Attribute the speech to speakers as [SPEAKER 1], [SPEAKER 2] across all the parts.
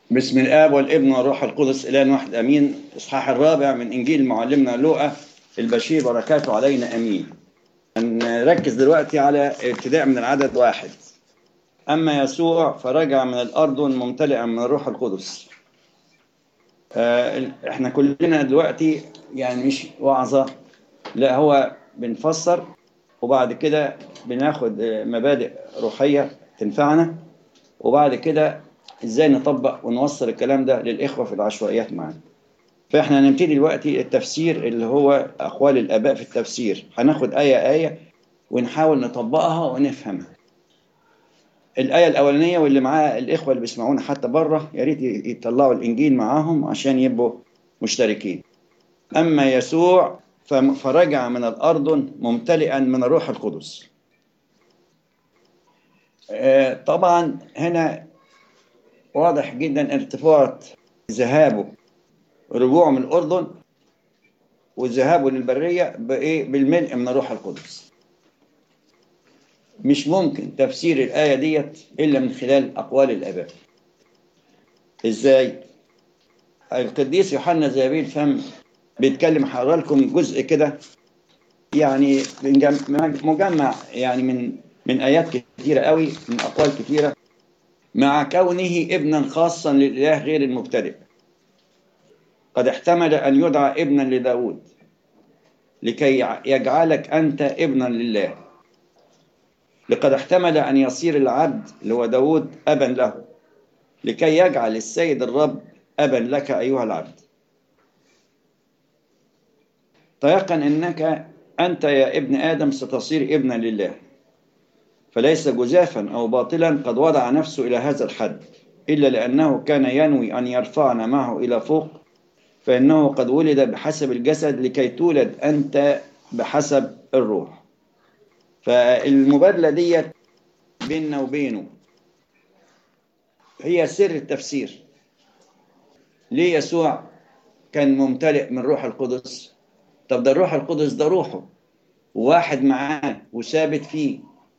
[SPEAKER 1] بسم الآب والابن والروح القدس إله واحد أمين إصحاح الرابع من إنجيل معلمنا لوقا البشير بركاته علينا أمين نركز دلوقتي على ابتداء من العدد واحد أما يسوع فرجع من الأردن ممتلئا من الروح القدس آه، احنا كلنا دلوقتي يعني مش وعظة لا هو بنفسر وبعد كده بناخد آه، مبادئ روحية تنفعنا وبعد كده ازاي نطبق ونوصل الكلام ده للإخوة في العشوائيات معانا فاحنا هنبتدي دلوقتي التفسير اللي هو أقوال الآباء في التفسير هناخد آية آية ونحاول نطبقها ونفهمها الآية الأولانية واللي معاها الإخوة اللي بيسمعونا حتى بره يا ريت يطلعوا الإنجيل معاهم عشان يبقوا مشتركين أما يسوع فم- فرجع من الأردن ممتلئا من الروح القدس آه، طبعا هنا واضح جدا ارتفاع ذهابه رجوعه من الأردن وذهابه للبرية بإيه؟ بالملء من الروح القدس مش ممكن تفسير الآية ديت إلا من خلال أقوال الآباء إزاي؟ القديس يوحنا زابيل فم بيتكلم هقرا لكم جزء كده يعني من جم- مجمع يعني من من آيات كثيرة قوي من أقوال كثيرة مع كونه ابنا خاصا للإله غير المبتدئ قد احتمل أن يدعى ابنا لداود لكي يجعلك أنت ابنا لله لقد احتمل أن يصير العبد اللي هو داود أبا له لكي يجعل السيد الرب أبا لك أيها العبد تيقن أنك أنت يا ابن آدم ستصير ابنا لله فليس جزافا أو باطلا قد وضع نفسه إلى هذا الحد إلا لأنه كان ينوي أن يرفعنا معه إلى فوق فإنه قد ولد بحسب الجسد لكي تولد أنت بحسب الروح فالمبادلة ديت بيننا وبينه هي سر التفسير ليه يسوع كان ممتلئ من روح القدس طب ده الروح القدس ده روحه وواحد معاه وثابت فيه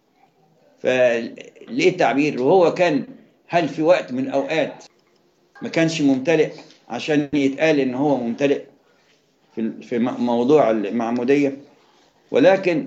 [SPEAKER 1] فليه تعبير وهو كان هل في وقت من الأوقات ما كانش ممتلئ عشان يتقال إن هو ممتلئ في في موضوع المعمودية ولكن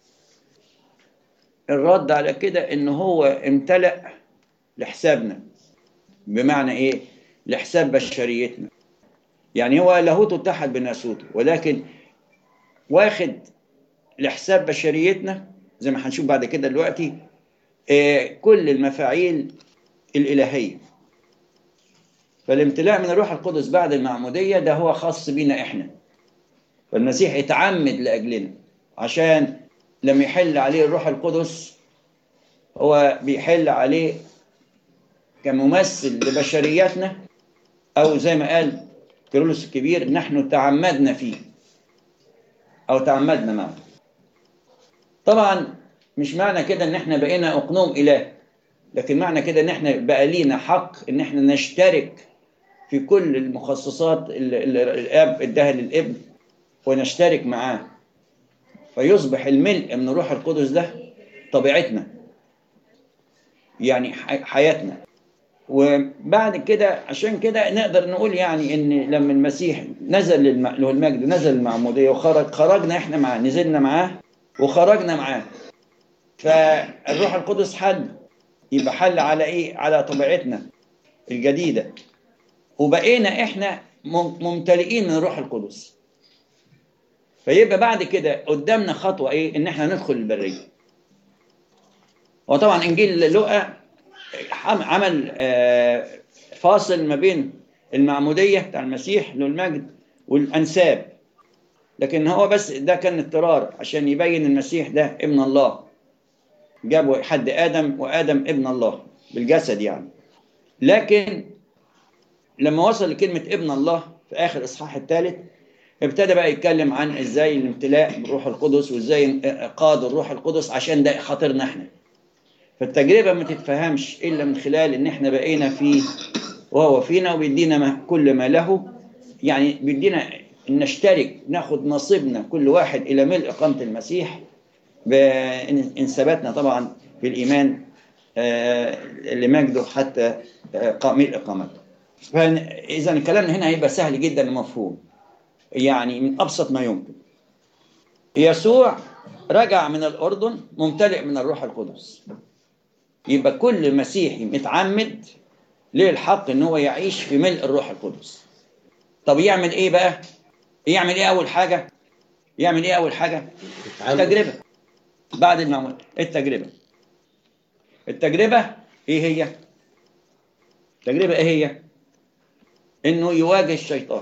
[SPEAKER 1] الرد على كده إن هو امتلأ لحسابنا بمعنى إيه؟ لحساب بشريتنا يعني هو لاهوته اتحد بناسوته ولكن واخد لحساب بشريتنا زي ما هنشوف بعد كده دلوقتي آه، كل المفاعيل الإلهية فالامتلاء من الروح القدس بعد المعمودية ده هو خاص بينا احنا فالمسيح اتعمد لأجلنا عشان لما يحل عليه الروح القدس هو بيحل عليه كممثل لبشرياتنا أو زي ما قال كيرلس الكبير نحن تعمدنا فيه أو تعمدنا معه طبعا مش معنى كده ان احنا بقينا اقنوم اله لكن معنى كده ان احنا بقى لينا حق ان احنا نشترك في كل المخصصات اللي اللي الاب اداها للابن ونشترك معاه فيصبح الملء من الروح القدس ده طبيعتنا يعني ح- حياتنا وبعد كده عشان كده نقدر نقول يعني ان لما المسيح نزل للم- له المجد نزل المعموديه وخرج خرجنا احنا معاه نزلنا معاه وخرجنا معاه فالروح القدس حل يبقى حل على ايه على طبيعتنا الجديده وبقينا احنا مم- ممتلئين من الروح القدس فيبقى بعد كده قدامنا خطوه ايه ان احنا ندخل البريه وطبعا انجيل لوقا عم- عمل آه، فاصل ما بين المعموديه بتاع المسيح له المجد والانساب لكن هو بس ده كان اضطرار عشان يبين المسيح ده ابن الله جابوا حد ادم وادم ابن الله بالجسد يعني لكن لما وصل لكلمه ابن الله في اخر الاصحاح الثالث ابتدى بقى يتكلم عن ازاي الامتلاء بالروح القدس وازاي قاد الروح القدس عشان ده خاطرنا احنا فالتجربه ما تتفهمش الا من خلال ان احنا بقينا فيه وهو فينا وبيدينا ما- كل ما له يعني بيدينا ان نشترك ناخد نصيبنا كل واحد الى ملء قامه المسيح بإن ثبتنا طبعا في الإيمان آه، لمجده حتى آه، ملء قامته فإذا الكلام هنا هيبقى سهل جدا ومفهوم يعني من أبسط ما يمكن يسوع رجع من الأردن ممتلئ من الروح القدس يبقى كل مسيحي متعمد ليه الحق ان هو يعيش في ملء الروح القدس طب يعمل ايه بقى يعمل ايه اول حاجه يعمل ايه اول حاجه التجربه بعد المعمول التجربه التجربه ايه هي التجربه ايه هي انه يواجه الشيطان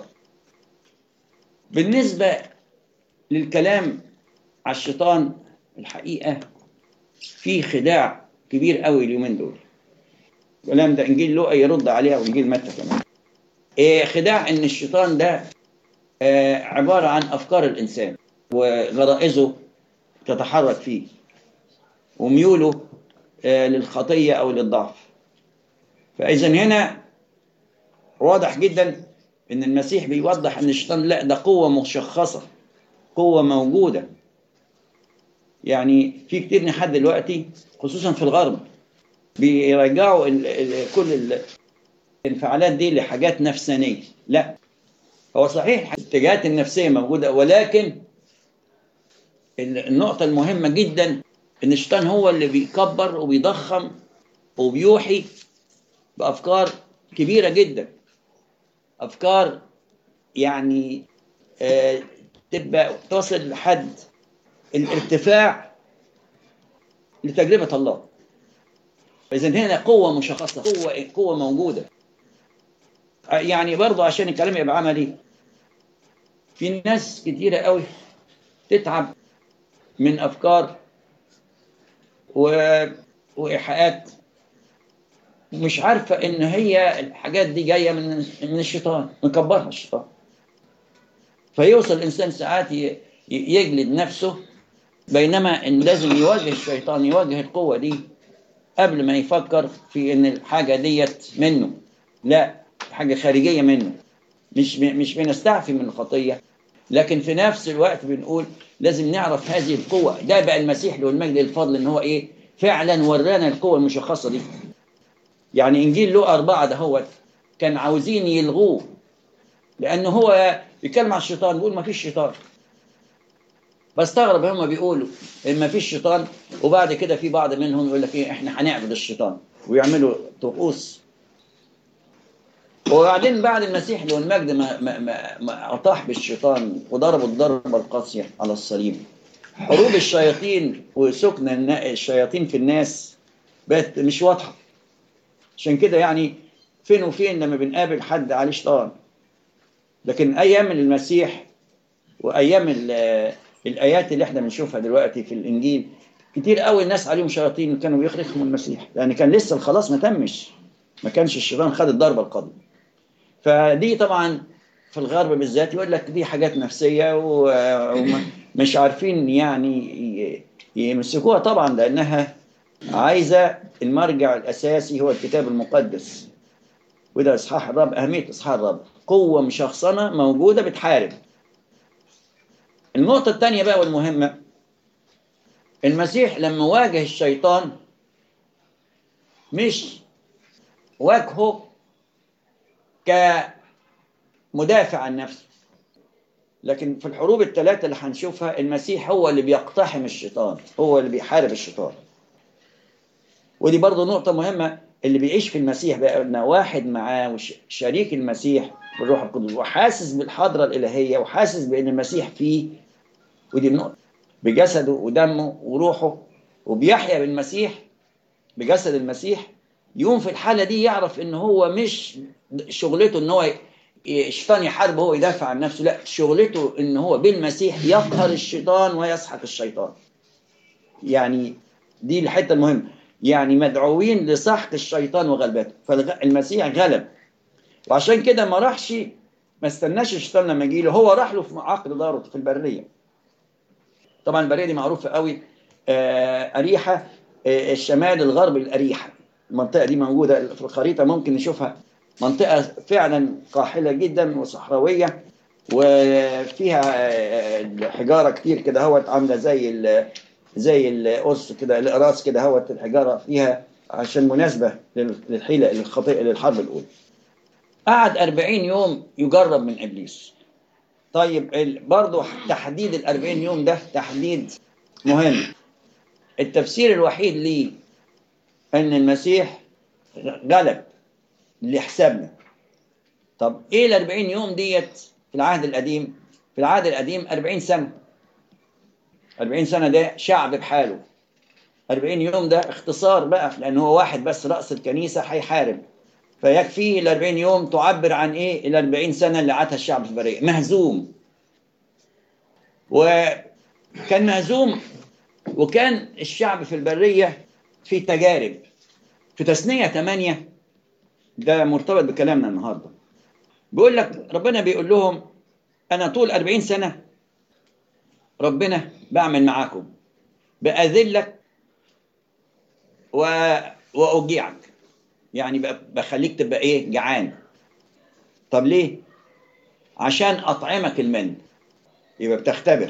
[SPEAKER 1] بالنسبه للكلام على الشيطان الحقيقه في خداع كبير قوي اليومين دول الكلام ده انجيل لوقا يرد عليها وانجيل متى كمان إيه خداع ان الشيطان ده آه عباره عن افكار الانسان وغرائزه تتحرك فيه وميوله آه للخطيه او للضعف فاذا هنا واضح جدا ان المسيح بيوضح ان الشيطان لا ده قوه مشخصه قوه موجوده يعني في كتير لحد دلوقتي خصوصا في الغرب بيرجعوا ال ال كل ال الانفعالات دي لحاجات نفسانيه لا هو صحيح الاتجاهات النفسيه موجوده ولكن النقطه المهمه جدا ان الشيطان هو اللي بيكبر وبيضخم وبيوحي بافكار كبيره جدا افكار يعني آه تبقى تصل لحد الارتفاع لتجربه الله فاذا هنا قوه مشخصه قوه قوه موجوده يعني برضه عشان الكلام يبقى عملي في ناس كتيره قوي تتعب من افكار و... وايحاءات مش عارفه ان هي الحاجات دي جايه من من الشيطان مكبرها الشيطان فيوصل الانسان ساعات يجلد نفسه بينما ان لازم يواجه الشيطان يواجه القوه دي قبل ما يفكر في ان الحاجه ديت منه لا حاجه خارجيه منه مش مش بنستعفي من الخطيه لكن في نفس الوقت بنقول لازم نعرف هذه القوه ده بقى المسيح له المجد الفضل ان هو ايه فعلا ورانا القوه المشخصه دي يعني انجيل لوقا أربعة ده هو كان عاوزين يلغوه لانه هو بيتكلم عن الشيطان بيقول ما فيش شيطان بستغرب هم بيقولوا ان ما فيش شيطان وبعد كده في بعض منهم يقول لك ايه احنا هنعبد الشيطان ويعملوا طقوس وبعدين بعد المسيح له المجد ما ما ما, ما اطاح بالشيطان وضربوا الضربه القاسيه على الصليب حروب الشياطين وسكن الشياطين في الناس بقت مش واضحه عشان كده يعني فين وفين لما بنقابل حد عليه شيطان لكن ايام المسيح وايام الايات اللي احنا بنشوفها دلوقتي في الانجيل كتير قوي الناس عليهم شياطين كانوا بيخرجوا من المسيح لان كان لسه الخلاص ما تمش ما كانش الشيطان خد الضربه القاضيه فدي طبعا في الغرب بالذات يقول لك دي حاجات نفسيه ومش عارفين يعني يمسكوها طبعا لانها عايزه المرجع الاساسي هو الكتاب المقدس وده اصحاح الرب اهميه اصحاح الرب قوه مشخصنه موجوده بتحارب النقطه الثانيه بقى والمهمه المسيح لما واجه الشيطان مش واجهه كمدافع عن نفسه لكن في الحروب الثلاثة اللي هنشوفها المسيح هو اللي بيقتحم الشيطان هو اللي بيحارب الشيطان ودي برضه نقطة مهمة اللي بيعيش في المسيح بقى إن واحد معاه وشريك المسيح بالروح القدس وحاسس بالحضرة الإلهية وحاسس بأن المسيح فيه ودي النقطة بجسده ودمه وروحه وبيحيا بالمسيح بجسد المسيح يقوم في الحالة دي يعرف إن هو مش شغلته إن هو الشيطان يحارب هو يدافع عن نفسه لا شغلته إن هو بالمسيح يقهر الشيطان ويسحق الشيطان يعني دي الحتة المهمة يعني مدعوين لسحق الشيطان وغلبته فالمسيح غلب وعشان كده ما راحش ما استناش الشيطان لما يجي له هو راح له في عقد داره في البريه طبعا البريه دي معروفه قوي آه اريحه آه الشمال الغرب الاريحه المنطقه دي موجوده في الخريطه ممكن نشوفها منطقه فعلا قاحله جدا وصحراويه وفيها آه حجاره كتير كده اهوت عامله زي زي القرص كده الاقراص كده اهوت الحجاره فيها عشان مناسبه للحيله للخطيئه للحرب الاولى قعد 40 يوم يجرب من ابليس طيب ال- برضه تحديد ال 40 يوم ده تحديد مهم التفسير الوحيد ليه ان المسيح غلب لحسابنا طب ايه ال 40 يوم ديت في العهد القديم في العهد القديم 40 سنه 40 سنه ده شعب بحاله 40 يوم ده اختصار بقى لان هو واحد بس راس الكنيسه هيحارب فيكفيه ال 40 يوم تعبر عن ايه ال 40 سنه اللي عاشها الشعب في البريه مهزوم وكان مهزوم وكان الشعب في البريه في تجارب في تثنيه 8 ده مرتبط بكلامنا النهارده بيقول لك ربنا بيقول لهم انا طول 40 سنه ربنا بعمل معاكم باذلك و... واوجعك يعني ب- بخليك تبقى ايه جعان طب ليه عشان اطعمك المن يبقى بتختبر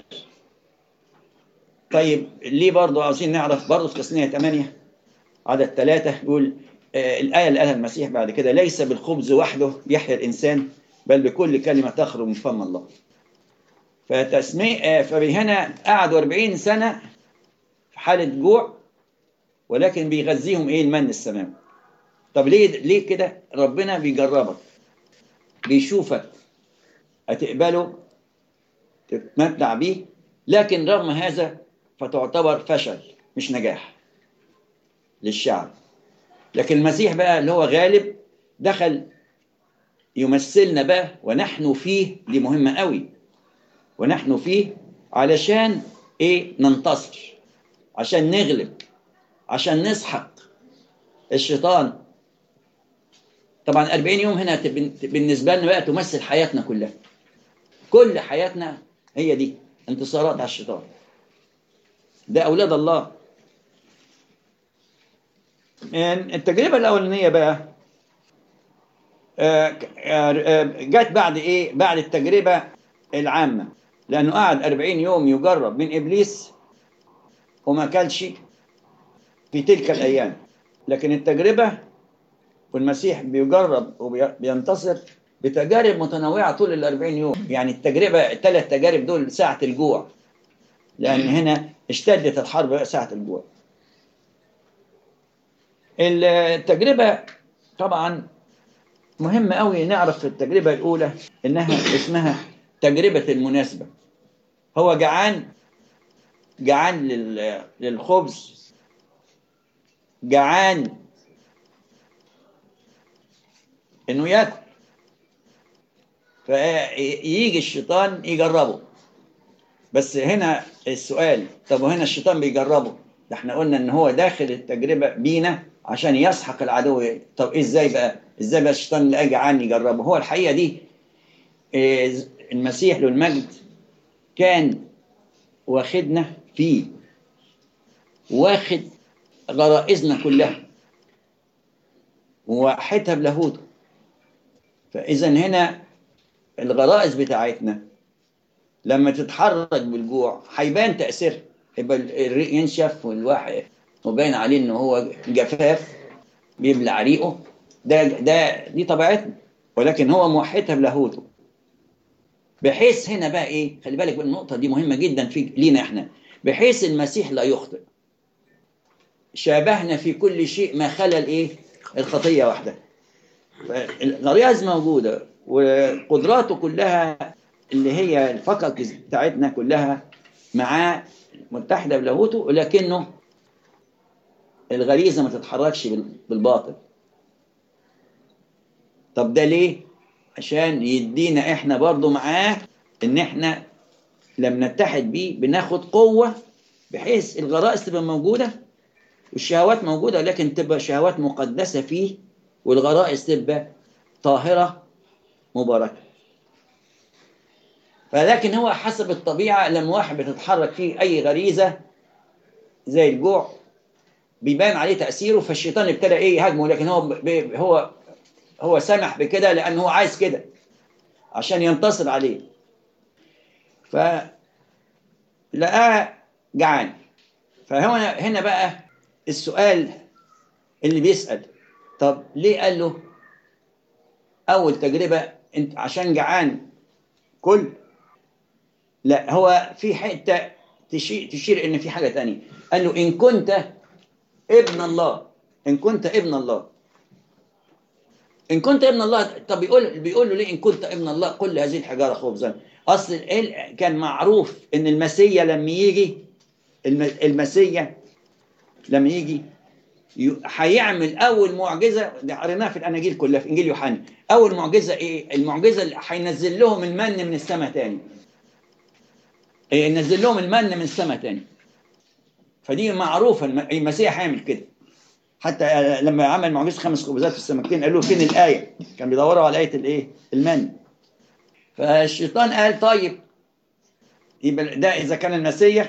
[SPEAKER 1] طيب ليه برضو عاوزين نعرف برضو في تثنية 8 عدد ثلاثة يقول آه الآية اللي قالها المسيح بعد كده ليس بالخبز وحده يحيا الإنسان بل بكل كلمة تخرج من فم الله فتسمية آه فهنا قعدوا 40 سنة في حالة جوع ولكن بيغذيهم ايه المن السماوي طب ليه ليه كده ربنا بيجربك بيشوفك هتقبله تتمتع بيه لكن رغم هذا فتعتبر فشل مش نجاح للشعب لكن المسيح بقى اللي هو غالب دخل يمثلنا بقى ونحن فيه دي مهمة قوي ونحن فيه علشان ايه ننتصر عشان نغلب عشان نسحق الشيطان طبعا 40 يوم هنا تب- بالنسبة لنا بقى تمثل حياتنا كلها كل حياتنا هي دي انتصارات على الشيطان ده أولاد الله يعني التجربة الأولانية بقى آه، آه، آه، جت بعد إيه؟ بعد التجربة العامة لأنه قعد 40 يوم يجرب من إبليس وما كلش في تلك الأيام لكن التجربة والمسيح بيجرب وبينتصر بتجارب متنوعة طول ال 40 يوم يعني التجربة الثلاث تجارب دول ساعة الجوع لأن هنا اشتدت الحرب ساعة الجوع التجربة طبعا مهم قوي نعرف في التجربة الأولى إنها اسمها تجربة المناسبة هو جعان جعان لل- للخبز جعان انه ياكل فيجي الشيطان يجربه بس هنا السؤال طب وهنا الشيطان بيجربه ده احنا قلنا ان هو داخل التجربه بينا عشان يسحق العدو طب إيه ازاي بقى ازاي بقى الشيطان اللي جعان يجربه هو الحقيقه دي إيه، المسيح له المجد كان واخدنا فيه واخد غرائزنا كلها وواحدها بلاهوته فإذا هنا الغرائز بتاعتنا لما تتحرك بالجوع هيبان تأثيرها يبقى الريق ينشف والواحد وباين عليه ان هو جفاف بيبلع ريقه ده ده دي طبيعتنا ولكن هو موحدها بلاهوته بحيث هنا بقى ايه خلي بالك بقى النقطه دي مهمه جدا في لينا احنا بحيث المسيح لا يخطئ شابهنا في كل شيء ما خلا الايه الخطيه واحده الغرائز موجوده وقدراته كلها اللي هي الفقط بتاعتنا كلها معاه متحده بلاهوته ولكنه الغريزه ما تتحركش بال- بالباطل طب ده ليه عشان يدينا احنا برضو معاه ان احنا لما نتحد بيه بناخد قوه بحيث الغرائز تبقى موجوده والشهوات موجوده لكن تبقى شهوات مقدسه فيه والغرائز تبقى طاهره مباركه فلكن هو حسب الطبيعه لما واحد بتتحرك فيه اي غريزه زي الجوع بيبان عليه تاثيره فالشيطان ابتدى ايه يهاجمه لكن هو ب- هو هو سمح بكده لان هو عايز كده عشان ينتصر عليه ف لقاه جعان فهنا هنا بقى السؤال اللي بيسأل طب ليه قال له اول تجربه انت عشان جعان كل لا هو في حته تشير, تشير ان في حاجه تانية قال له ان كنت ابن الله ان كنت ابن الله ان كنت ابن الله طب بيقول بيقول له ليه ان كنت ابن الله قل هذه الحجاره خبزا اصل كان معروف ان المسيا لما يجي المسيا لما يجي هيعمل اول معجزه ده قريناها في الاناجيل كلها في انجيل يوحنا اول معجزه ايه المعجزه اللي هينزل لهم المن من السماء تاني إيه ينزل لهم المن من السماء تاني فدي معروفه المسيح هيعمل كده حتى لما عمل معجزه خمس خبزات في السمكتين قالوا فين الايه كان بيدوروا على ايه الايه المن فالشيطان قال طيب يبقى ده اذا كان المسيح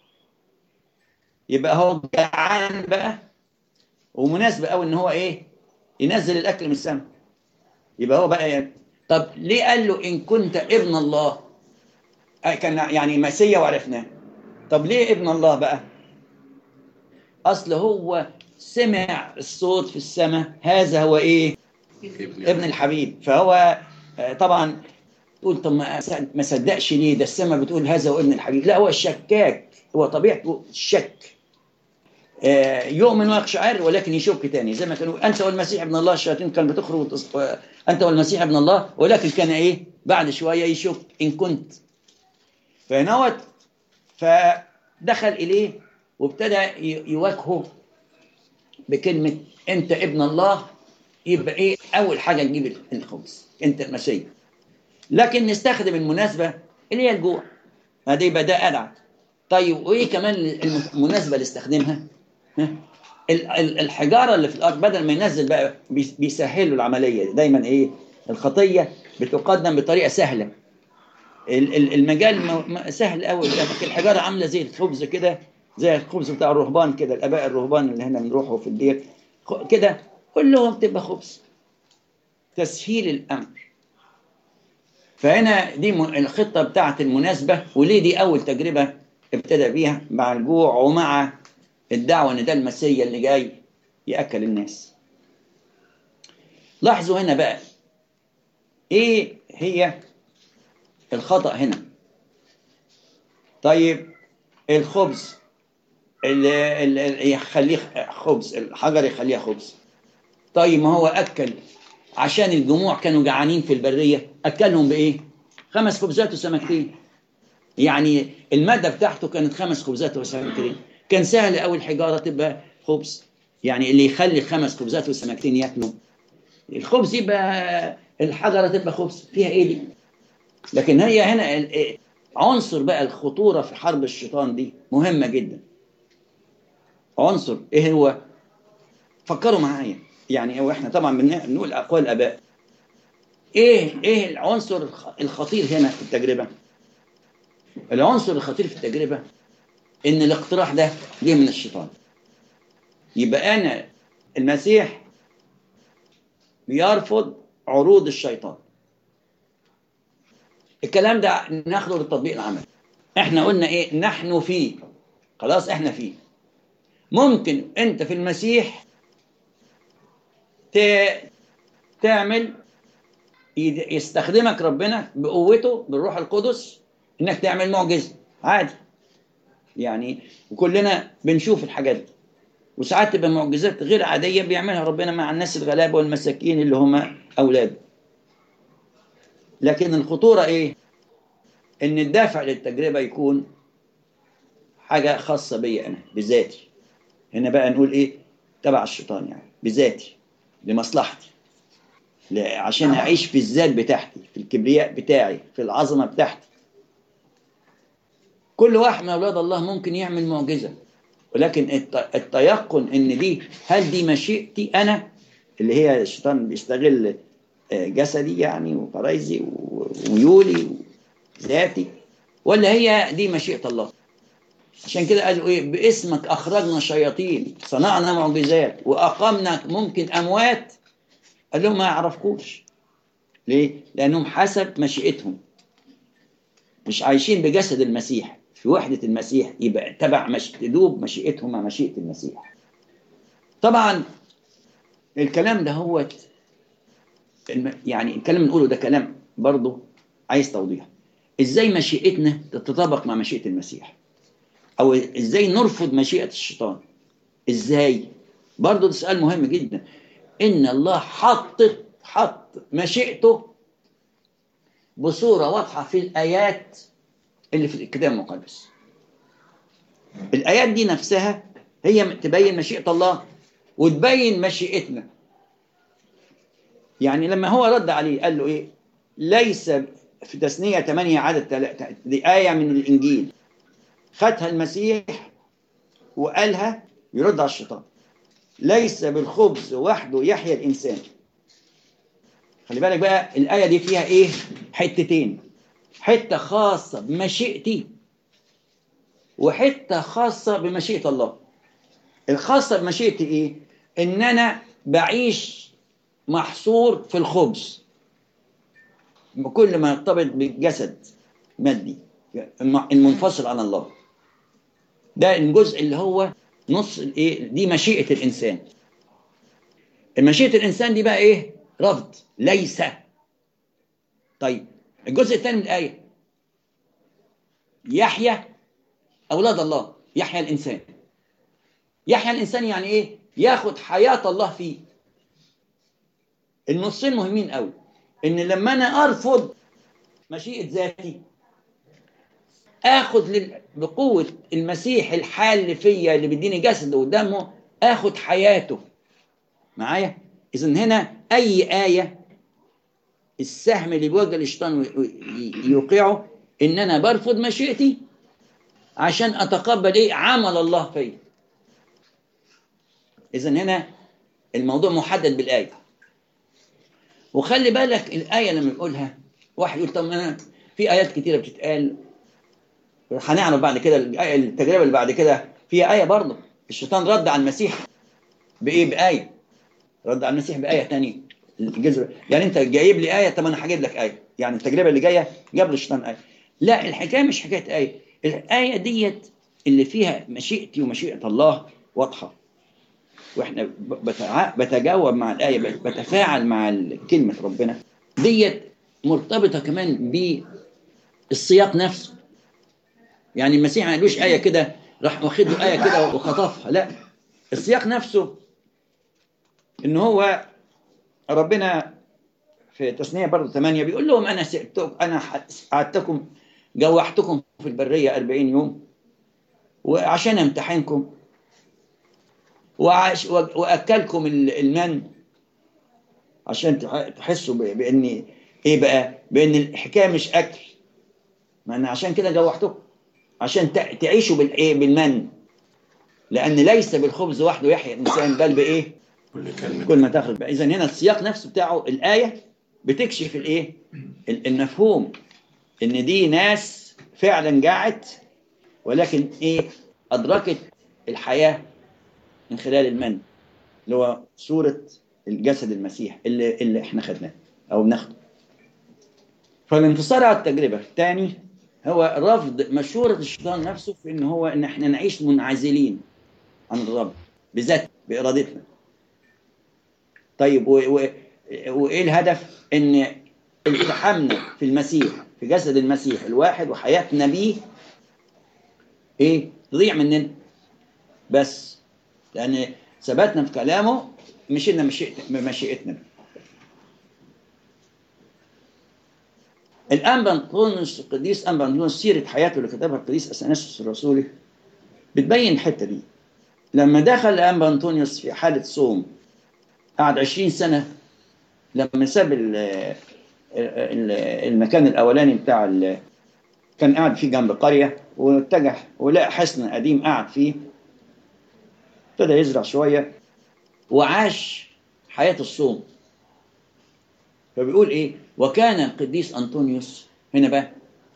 [SPEAKER 1] يبقى هو جعان بقى ومناسب قوي ان هو ايه ينزل الاكل من السماء يبقى هو بقى يعني طب ليه قال له ان كنت ابن الله كان يعني مسيا وعرفناه طب ليه ابن الله بقى اصل هو سمع الصوت في السماء هذا هو ايه ابن الحبيب فهو طبعا تقول طب ما صدقش ليه ده السماء بتقول هذا هو ابن الحبيب لا هو الشكاك هو طبيعته الشك يؤمن ويقشعر ولكن يشك تاني زي ما كانوا انت والمسيح ابن الله الشياطين كان بتخرج وتص... انت والمسيح ابن الله ولكن كان ايه بعد شويه يشك ان كنت فنوت فدخل اليه وابتدى يواجهه بكلمه انت ابن الله يبقى ايه اول حاجه نجيب الخبز انت المسيح لكن نستخدم المناسبه اللي هي الجوع هذه يبقى ده ادعى طيب وايه كمان المناسبه اللي استخدمها الحجاره اللي في الارض بدل ما ينزل بقى بيسهلوا العمليه دايما ايه الخطيه بتقدم بطريقه سهله المجال سهل قوي الحجاره عامله زي الخبز كده زي الخبز بتاع الرهبان كده الاباء الرهبان اللي هنا بنروحوا في الدير كده كلهم تبقى خبز تسهيل الامر فهنا دي الخطه بتاعت المناسبه وليه دي اول تجربه ابتدى بيها مع الجوع ومع الدعوه ان ده المسيا اللي جاي ياكل الناس لاحظوا هنا بقى ايه هي الخطا هنا طيب الخبز اللي, اللي يخليه خبز الحجر يخليها خبز طيب ما هو اكل عشان الجموع كانوا جعانين في البريه اكلهم بايه خمس خبزات وسمكتين يعني الماده بتاعته كانت خمس خبزات وسمكتين كان سهل قوي الحجاره تبقى خبز يعني اللي يخلي خمس خبزات وسمكتين ياكلوا الخبز يبقى الحجره تبقى خبز فيها ايه دي لكن هي هنا عنصر بقى الخطوره في حرب الشيطان دي مهمه جدا عنصر ايه هو فكروا معايا يعني هو احنا طبعا بنقول اقوال الاباء ايه ايه العنصر الخطير هنا في التجربه العنصر الخطير في التجربه ان الاقتراح ده جه من الشيطان يبقى انا المسيح بيرفض عروض الشيطان الكلام ده ناخده للتطبيق العملي احنا قلنا ايه نحن فيه خلاص احنا فيه ممكن انت في المسيح تعمل يستخدمك ربنا بقوته بالروح القدس انك تعمل معجزه عادي يعني وكلنا بنشوف الحاجات دي وساعات تبقى معجزات غير عاديه بيعملها ربنا مع الناس الغلابه والمساكين اللي هم اولاده لكن الخطوره ايه ان الدافع للتجربه يكون حاجه خاصه بي انا بذاتي هنا بقى نقول ايه تبع الشيطان يعني بذاتي لمصلحتي عشان اعيش في الذات بتاعتي في الكبرياء بتاعي في العظمه بتاعتي كل واحد من اولاد الله ممكن يعمل معجزه ولكن التيقن ان دي هل دي مشيئتي انا اللي هي الشيطان بيستغل جسدي يعني وفرايزي وميولي وذاتي ولا هي دي مشيئه الله عشان كده قالوا ايه باسمك اخرجنا شياطين صنعنا معجزات واقمنا ممكن اموات قال لهم ما يعرفكوش ليه لانهم حسب مشيئتهم مش عايشين بجسد المسيح في وحدة المسيح يبقى تبع مش تدوب مشيئتهم مع مشيئة المسيح طبعا الكلام ده هو الم- يعني الكلام اللي نقوله ده كلام برضه عايز توضيح ازاي مشيئتنا تتطابق مع مشيئة المسيح او ازاي نرفض مشيئة الشيطان ازاي برضه ده سؤال مهم جدا ان الله حط حط مشيئته بصورة واضحة في الآيات اللي في الكتاب المقدس الآيات دي نفسها هي تبين مشيئة الله وتبين مشيئتنا يعني لما هو رد عليه قال له ايه ليس في تثنية 8 عدد 3 دي آية من الإنجيل خدها المسيح وقالها يرد على الشيطان ليس بالخبز وحده يحيا الإنسان خلي بالك بقى الآية دي فيها إيه حتتين حتة خاصة بمشيئتي وحتة خاصة بمشيئة الله الخاصة بمشيئتي إيه إن أنا بعيش محصور في الخبز بكل ما يرتبط بالجسد مادي المنفصل عن الله ده الجزء اللي هو نص الايه دي مشيئة الإنسان مشيئة الإنسان دي بقى إيه رفض ليس طيب الجزء الثاني من الآية يحيى أولاد الله يحيى الإنسان يحيى الإنسان يعني إيه ياخد حياة الله فيه النصين مهمين قوي ان لما انا ارفض مشيئه ذاتي اخد لل... بقوه المسيح الحال فيا اللي بيديني جسده ودمه اخد حياته معايا اذا هنا اي ايه السهم اللي بيوجه للشيطان يوقعه ان انا برفض مشيئتي عشان اتقبل ايه عمل الله فيا اذا هنا الموضوع محدد بالايه وخلي بالك الآية لما يقولها واحد يقول طب أنا في آيات كتيرة بتتقال هنعرف بعد كده الآية التجربة اللي بعد كده فيها آية برضه الشيطان رد على المسيح بإيه؟ بآية رد على المسيح بآية تانية الجزر يعني أنت جايب لي آية طب أنا هجيب لك آية يعني التجربة اللي جاية جاب لي الشيطان آية لا الحكاية مش حكاية آية الآية ديت اللي فيها مشيئتي ومشيئة الله واضحة واحنا بتجاوب مع الآية بتفاعل مع كلمة ربنا ديت مرتبطة كمان بالسياق نفسه يعني المسيح ما قالوش آية كده راح واخد له آية كده وخطفها لا السياق نفسه إن هو ربنا في تثنية برضه ثمانية بيقول لهم أنا سئتكم أنا قعدتكم جوحتكم في البرية 40 يوم وعشان امتحنكم وعش واكلكم المن عشان تحسوا بان ايه بقى بان الحكايه مش اكل ما انا عشان كده جوحتكم عشان تعيشوا بالايه بالمن لان ليس بالخبز وحده يحيى الانسان بل بايه
[SPEAKER 2] كل كلمة
[SPEAKER 1] كل ما تاخذ اذا هنا السياق نفسه بتاعه الايه بتكشف الايه المفهوم ان دي ناس فعلا جاعت ولكن ايه ادركت الحياه من خلال المن اللي هو صورة الجسد المسيح اللي, اللي احنا خدناه او بناخده فالانتصار على التجربة الثاني هو رفض مشورة الشيطان نفسه في ان هو ان احنا نعيش منعزلين عن الرب بذات بإرادتنا طيب و و وايه الهدف ان التحامنا في المسيح في جسد المسيح الواحد وحياتنا بيه ايه تضيع مننا بس لأن ثبتنا في كلامه مشينا بمشيئتنا الآن بنطونس القديس أنبا بنطونس سيرة حياته اللي كتبها القديس أثناسيوس الرسولي بتبين الحتة دي لما دخل أنبا أنطونيوس في حالة صوم قعد عشرين سنة لما ساب المكان الأولاني بتاع كان قاعد فيه جنب قرية واتجه ولقى حصن قديم قاعد فيه ابتدى يزرع شوية وعاش حياة الصوم فبيقول ايه وكان القديس أنطونيوس هنا بقى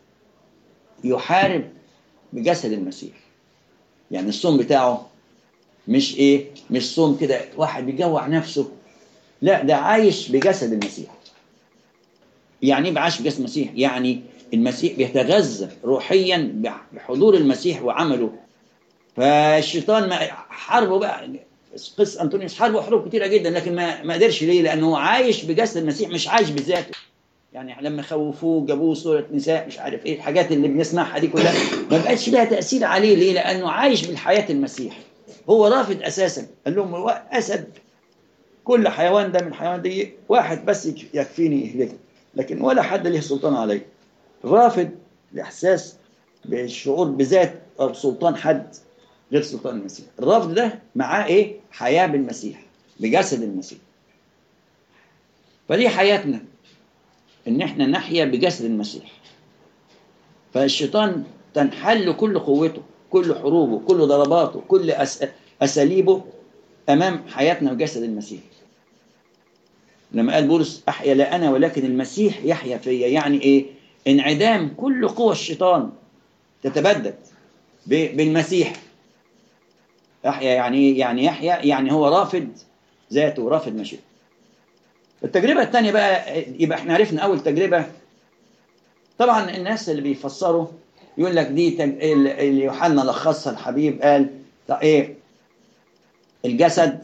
[SPEAKER 1] يحارب بجسد المسيح يعني الصوم بتاعه مش ايه مش صوم كده واحد بيجوع نفسه لا ده عايش بجسد المسيح يعني ايه بعاش بجسد المسيح يعني المسيح بيتغذى روحيا بحضور المسيح وعمله فالشيطان ما حاربه بقى قصة أنطونيوس حاربوا حروب كتيرة جدا لكن ما ما قدرش ليه؟ لأنه هو عايش بجسد المسيح مش عايش بذاته يعني لما خوفوه جابوه صورة نساء مش عارف ايه الحاجات اللي بنسمعها دي كلها ما بقتش لها تأثير عليه ليه؟ لأنه عايش بالحياة المسيح هو رافض أساسا قال لهم هو أسد كل حيوان ده من الحيوان دي واحد بس يكفيني يهلكني لكن ولا حد له سلطان عليه رافض الإحساس بالشعور بذات أو سلطان حد غير سلطان المسيح الرفض ده معاه ايه حياة بالمسيح بجسد المسيح فدي حياتنا ان احنا نحيا بجسد المسيح فالشيطان تنحل كل قوته كل حروبه كل ضرباته كل أس... اساليبه امام حياتنا وجسد المسيح لما قال بولس احيا لا انا ولكن المسيح يحيا فيا يعني ايه انعدام كل قوى الشيطان تتبدد ب... بالمسيح يحيى يعني يعني يحيى يعني هو رافض ذاته رافض مشيئته التجربة الثانية بقى يبقى احنا عرفنا أول تجربة طبعا الناس اللي بيفسروا يقول لك دي تج... اللي يوحنا لخصها الحبيب قال ايه الجسد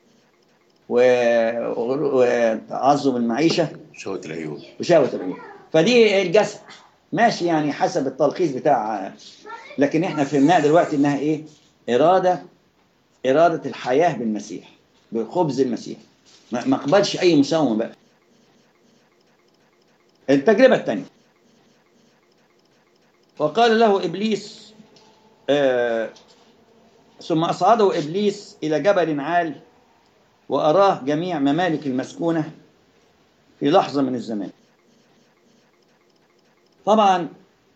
[SPEAKER 1] وتعظم المعيشة
[SPEAKER 2] شهوة العيون
[SPEAKER 1] وشهوة العيون فدي الجسد ماشي يعني حسب التلخيص بتاع لكن احنا فهمناها دلوقتي انها ايه إرادة إرادة الحياة بالمسيح بخبز المسيح ما اقبلش أي مساومة بقى التجربة الثانية وقال له إبليس آه ثم أصعده إبليس إلى جبل عال وأراه جميع ممالك المسكونة في لحظة من الزمان طبعا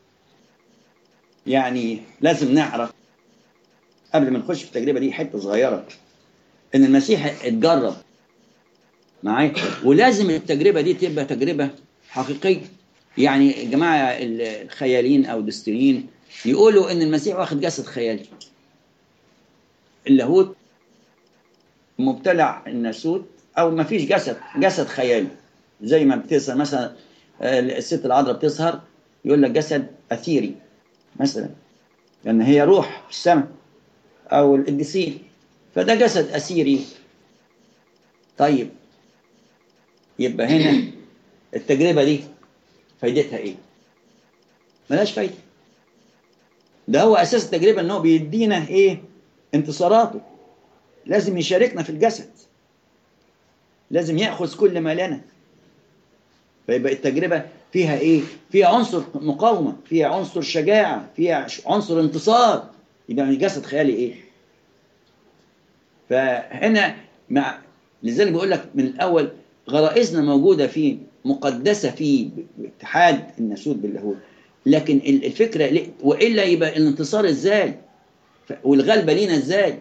[SPEAKER 1] يعني لازم نعرف قبل ما نخش في التجربة دي حتة صغيرة إن المسيح اتجرب معايا ولازم التجربة دي تبقى تجربة حقيقية يعني الجماعة الخيالين أو الدستيريين يقولوا إن المسيح واخد جسد خيالي اللاهوت مبتلع الناسوت أو ما فيش جسد جسد خيالي زي ما بتظهر مثلا الست العذراء بتظهر يقول لك جسد أثيري مثلا لأن يعني هي روح في السماء أو القديسين فده جسد أسيري طيب يبقى هنا التجربة دي فايدتها إيه؟ ملهاش فايدة ده هو أساس التجربة إن هو بيدينا إيه؟ انتصاراته لازم يشاركنا في الجسد لازم يأخذ كل ما لنا فيبقى التجربة فيها إيه؟ فيها عنصر مقاومة فيها عنصر شجاعة فيها عنصر انتصار يبقى من جسد خيالي إيه؟ فهنا مع لذلك بقول لك من الأول غرائزنا موجودة فيه مقدسة فيه باتحاد الناسوت باللاهوت لكن الفكرة وإلا يبقى الانتصار إزاي والغلبة لينا إزاي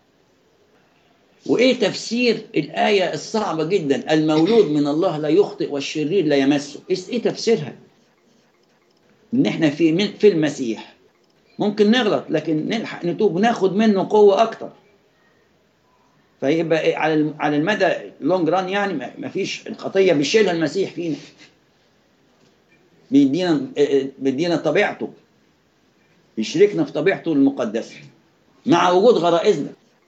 [SPEAKER 1] وإيه تفسير الآية الصعبة جدا المولود من الله لا يخطئ والشرير لا يمسه إيه تفسيرها إن إحنا في من في المسيح ممكن نغلط لكن نلحق نتوب وناخد منه قوة أكتر فيبقى على على المدى لونج ران يعني ما فيش الخطيه بيشيلها المسيح فينا بيدينا بيدينا طبيعته يشركنا في طبيعته المقدسه مع وجود غرائزنا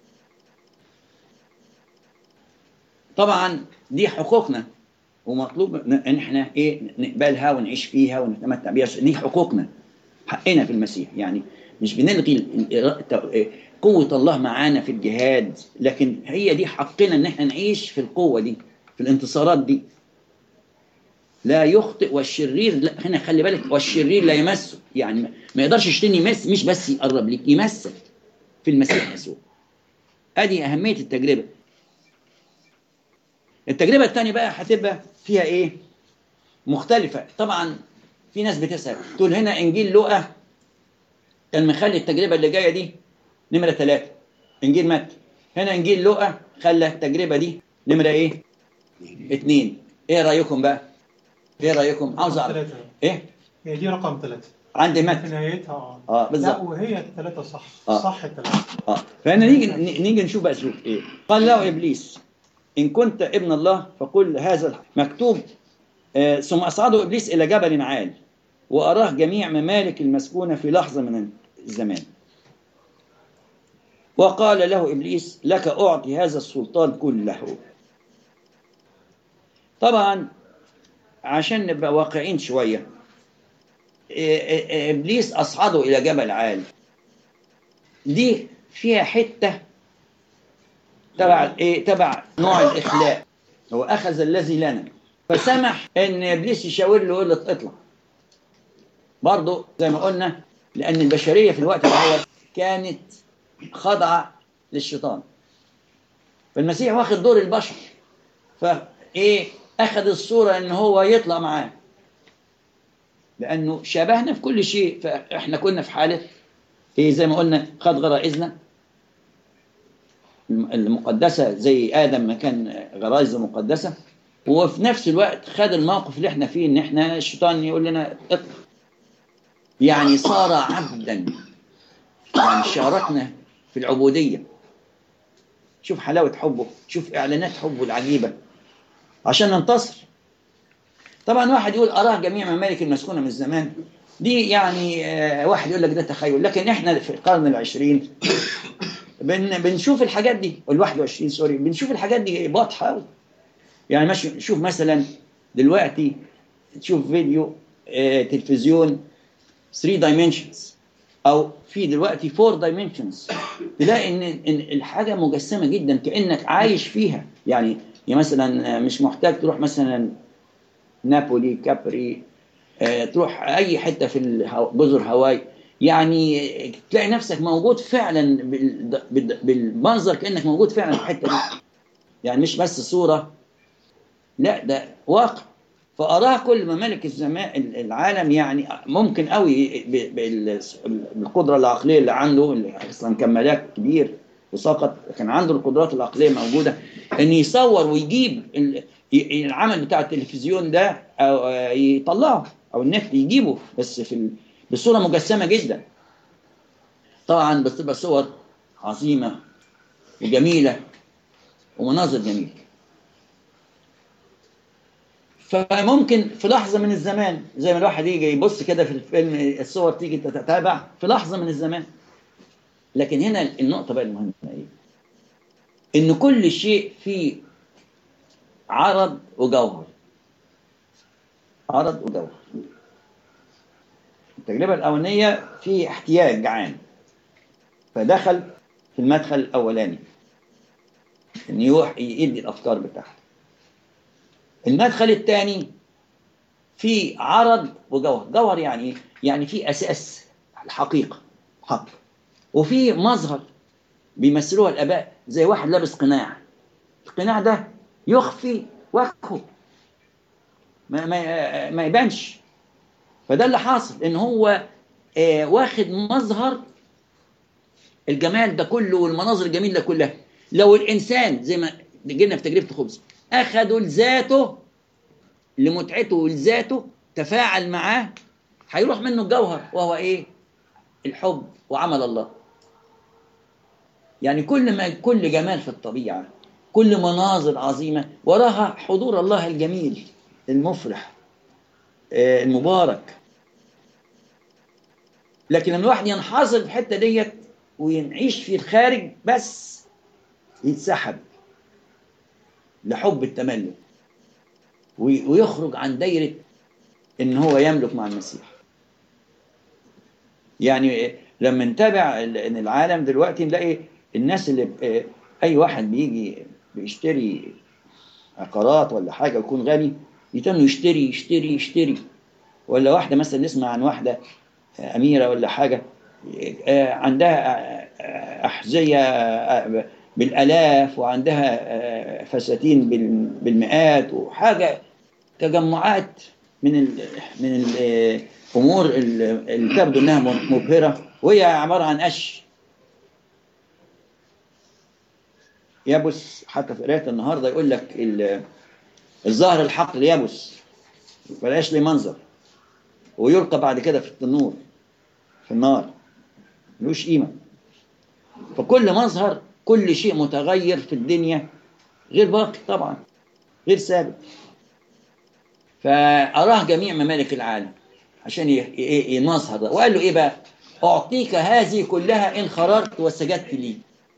[SPEAKER 1] طبعا دي حقوقنا ومطلوب ان احنا ايه نقبلها ونعيش فيها ونتمتع بيها دي حقوقنا حقنا في المسيح يعني مش بنلغي قوة الله معانا في الجهاد لكن هي دي حقنا ان احنا نعيش في القوة دي في الانتصارات دي لا يخطئ والشرير لا هنا خلي بالك والشرير لا يمسه يعني ما يقدرش الشيطان يمس مش بس يقرب ليك يمسك في المسيح يسوع ادي اهمية التجربة التجربة الثانية بقى هتبقى فيها ايه مختلفة طبعا في ناس بتسأل تقول هنا انجيل لوقا كان مخلي التجربة اللي جاية دي نمرة ثلاثة إنجيل متى هنا إنجيل لوقا خلى التجربة دي نمرة إيه؟ اثنين إيه رأيكم بقى؟ إيه رأيكم؟ عاوز أعرف
[SPEAKER 3] ثلاثة
[SPEAKER 1] إيه؟
[SPEAKER 3] هي دي رقم ثلاثة
[SPEAKER 1] عندي
[SPEAKER 3] في
[SPEAKER 1] متى
[SPEAKER 3] نهايتها اه
[SPEAKER 1] اه
[SPEAKER 3] لا
[SPEAKER 1] بالظبط
[SPEAKER 3] وهي الثلاثة صح
[SPEAKER 1] آه.
[SPEAKER 3] صح الثلاثة
[SPEAKER 1] اه فهنا نيجي نيجي نشوف بقى شوف ايه قال له ابليس ان كنت ابن الله فقل هذا الحق. مكتوب آه ثم اصعده ابليس الى جبل عال واراه جميع ممالك المسكونه في لحظه من الزمان وقال له إبليس لك أعطي هذا السلطان كله طبعا عشان نبقى واقعين شوية إبليس أصعده إلى جبل عالي دي فيها حتة تبع إيه تبع نوع الإخلاء هو أخذ الذي لنا فسمح إن إبليس يشاور له يقول له اطلع برضه زي ما قلنا لأن البشرية في الوقت الأول كانت خاضعة للشيطان فالمسيح واخد دور البشر فإيه أخذ الصورة إن هو يطلع معاه لأنه شبهنا في كل شيء فإحنا كنا في حالة إيه زي ما قلنا قد غرائزنا المقدسة زي آدم ما كان غرائزه مقدسة وفي نفس الوقت خد الموقف اللي احنا فيه ان احنا الشيطان يقول لنا اطلع يعني صار عبدا يعني شاركنا في العبودية شوف حلاوة حبه شوف إعلانات حبه العجيبة عشان ننتصر طبعا واحد يقول أراه جميع ممالك المسكونة من زمان دي يعني آه واحد يقول لك ده تخيل لكن احنا في القرن العشرين بن بنشوف الحاجات دي والواحد وعشرين سوري بنشوف الحاجات دي واضحة قوي يعني ماشي شوف مثلا دلوقتي تشوف فيديو آه تلفزيون 3 دايمنشنز او في دلوقتي 4 دايمنشنز تلاقي ان ان الحاجه مجسمه جدا كانك عايش فيها يعني مثلا مش محتاج تروح مثلا نابولي كابري آه تروح اي حته في جزر هاواي يعني تلاقي نفسك موجود فعلا بالمنظر كانك موجود فعلا في الحته دي يعني مش بس صوره لا ده واقع فأراه كل ممالك الزمان العالم يعني ممكن قوي بالقدرة العقلية اللي عنده اللي أصلا كان ملاك كبير وسقط كان عنده القدرات العقلية موجودة إن يصور ويجيب العمل بتاع التلفزيون ده أو يطلعه أو النت يجيبه بس في بصورة مجسمة جدا طبعا بس تبقى صور عظيمة وجميلة ومناظر جميلة فممكن في لحظة من الزمان زي ما الواحد يجي يبص كده في الفيلم الصور تيجي تتتابع في لحظة من الزمان لكن هنا النقطة بقى المهمة ايه؟ إن كل شيء فيه عرض وجوهر عرض وجوهر التجربة الأولانية في احتياج جعان فدخل في المدخل الأولاني إن يروح يدي الأفكار بتاعته المدخل الثاني في عرض وجوهر جوهر يعني ايه يعني في اساس الحقيقه حق وفي مظهر بيمثلوها الاباء زي واحد لابس قناع القناع ده يخفي وجهه ما, ما, ما يبانش فده اللي حاصل ان هو آه واخد مظهر الجمال ده كله والمناظر الجميله ده كلها لو الانسان زي ما جينا في تجربه الخبز أخذوا لذاته لمتعته ولذاته تفاعل معاه هيروح منه الجوهر وهو إيه؟ الحب وعمل الله يعني كل ما كل جمال في الطبيعة كل مناظر عظيمة وراها حضور الله الجميل المفرح المبارك لكن لما الواحد ينحصر في الحتة ديت ويعيش في الخارج بس يتسحب لحب التملك ويخرج عن دايرة ان هو يملك مع المسيح يعني لما نتابع ان العالم دلوقتي نلاقي الناس اللي اي واحد بيجي بيشتري عقارات ولا حاجه ويكون غني يتم يشتري يشتري يشتري ولا واحده مثلا نسمع عن واحده اميره ولا حاجه عندها احذيه بالالاف وعندها فساتين بالمئات وحاجه تجمعات من ال من الامور اللي تبدو انها مبهره وهي عباره عن قش يبس حتى في قرايه النهارده يقول لك الظاهر الحقل يبس بلاش لي منظر ويلقى بعد كده في التنور في النار ملوش قيمه فكل مظهر كل شيء متغير في الدنيا غير باقي طبعا غير ثابت فأراه جميع ممالك العالم عشان ينظهر ده وقال له إيه بقى أعطيك هذه كلها إن خررت وسجدت لي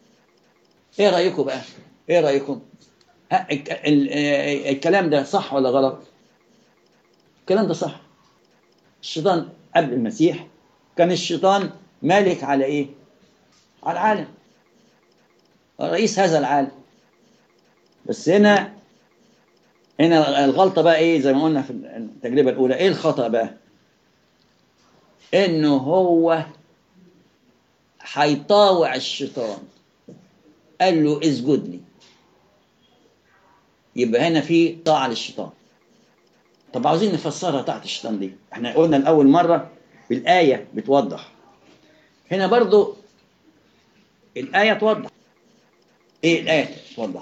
[SPEAKER 1] ايه رايكم بقى ايه رايكم ها الك- ال- آه، الكلام ده صح ولا غلط الكلام ده صح الشيطان قبل المسيح كان الشيطان مالك على ايه على العالم رئيس هذا العالم بس هنا هنا الغلطه بقى ايه زي ما قلنا في التجربه الاولى ايه الخطا بقى انه هو هيطاوع الشيطان قال له اسجد لي يبقى هنا في طاعه للشيطان طب عاوزين نفسرها تحت الشيطان دي احنا قلنا الاول مره بالايه بتوضح هنا برضو الايه توضح ايه الايه توضح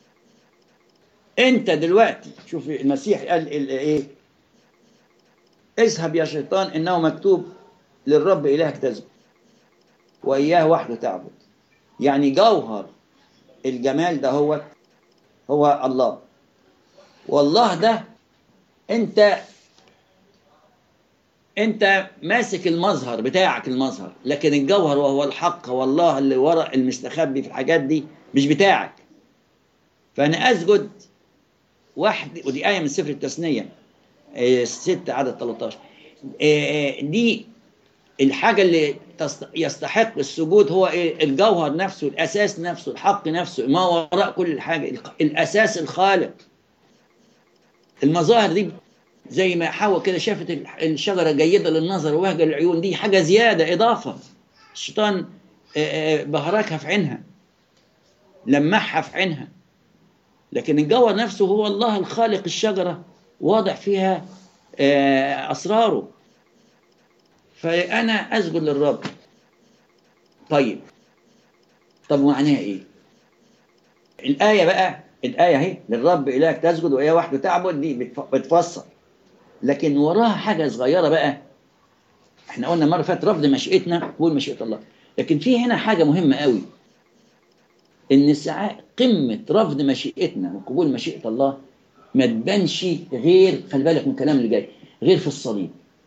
[SPEAKER 1] انت دلوقتي شوف المسيح قال ال- ايه اذهب يا شيطان انه مكتوب للرب الهك تسجد واياه وحده تعبد يعني جوهر الجمال ده هو هو الله والله ده انت انت ماسك المظهر بتاعك المظهر لكن الجوهر وهو الحق والله اللي ورا المستخبي في الحاجات دي مش بتاعك فانا اسجد واحد ودي ايه من سفر التثنيه آه، 6 عدد 13 آه، دي الحاجه اللي تست- يستحق السجود هو ايه الجوهر نفسه الاساس نفسه الحق نفسه ما وراء كل حاجه الق- الاساس الخالق المظاهر دي زي ما حواء كده شافت الح- الشجره جيده للنظر ووهجه للعيون دي حاجه زياده اضافه الشيطان آه، آه، بهركها في عينها لمعها في عينها لكن الجوهر نفسه هو الله الخالق الشجره واضح فيها آه، اسراره فانا اسجد للرب طيب طب معناها ايه الايه بقى الايه اهي للرب الهك تسجد وايه وحده تعبد دي بتف- بتفسر لكن وراها حاجه صغيره بقى احنا قلنا مره فاتت رفض مشيئتنا قبول مشيئه الله لكن في هنا حاجه مهمه قوي ان ساعات قمه رفض مشيئتنا وقبول مشيئه الله ما تبانش غير خلي بالك من الكلام اللي جاي غير في الصليب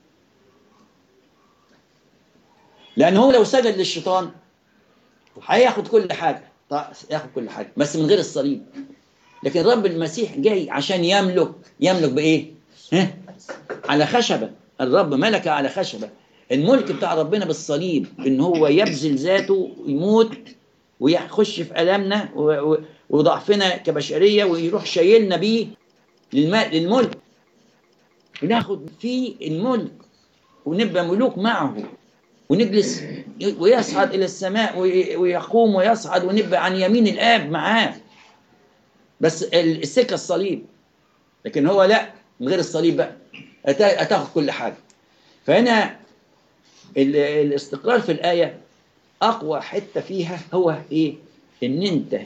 [SPEAKER 1] لان هو لو سجد للشيطان هياخد كل حاجه طيب ياخد كل حاجه بس من غير الصليب لكن رب المسيح جاي عشان يملك يملك بايه ها على خشبه الرب ملك على خشبه الملك بتاع ربنا بالصليب ان هو يبذل ذاته يموت ويخش في الامنا و- و- وضعفنا كبشريه ويروح شايلنا بيه للم- للملك وناخد فيه الملك ونبقى ملوك معه ونجلس ويصعد الى السماء وي- ويقوم ويصعد ونبقى عن يمين الاب معاه بس ال- السكه الصليب لكن هو لا من غير الصليب بقى أتا- هتاخد كل حاجه فهنا ال- الاستقرار في الايه اقوى حته فيها هو ايه ان انت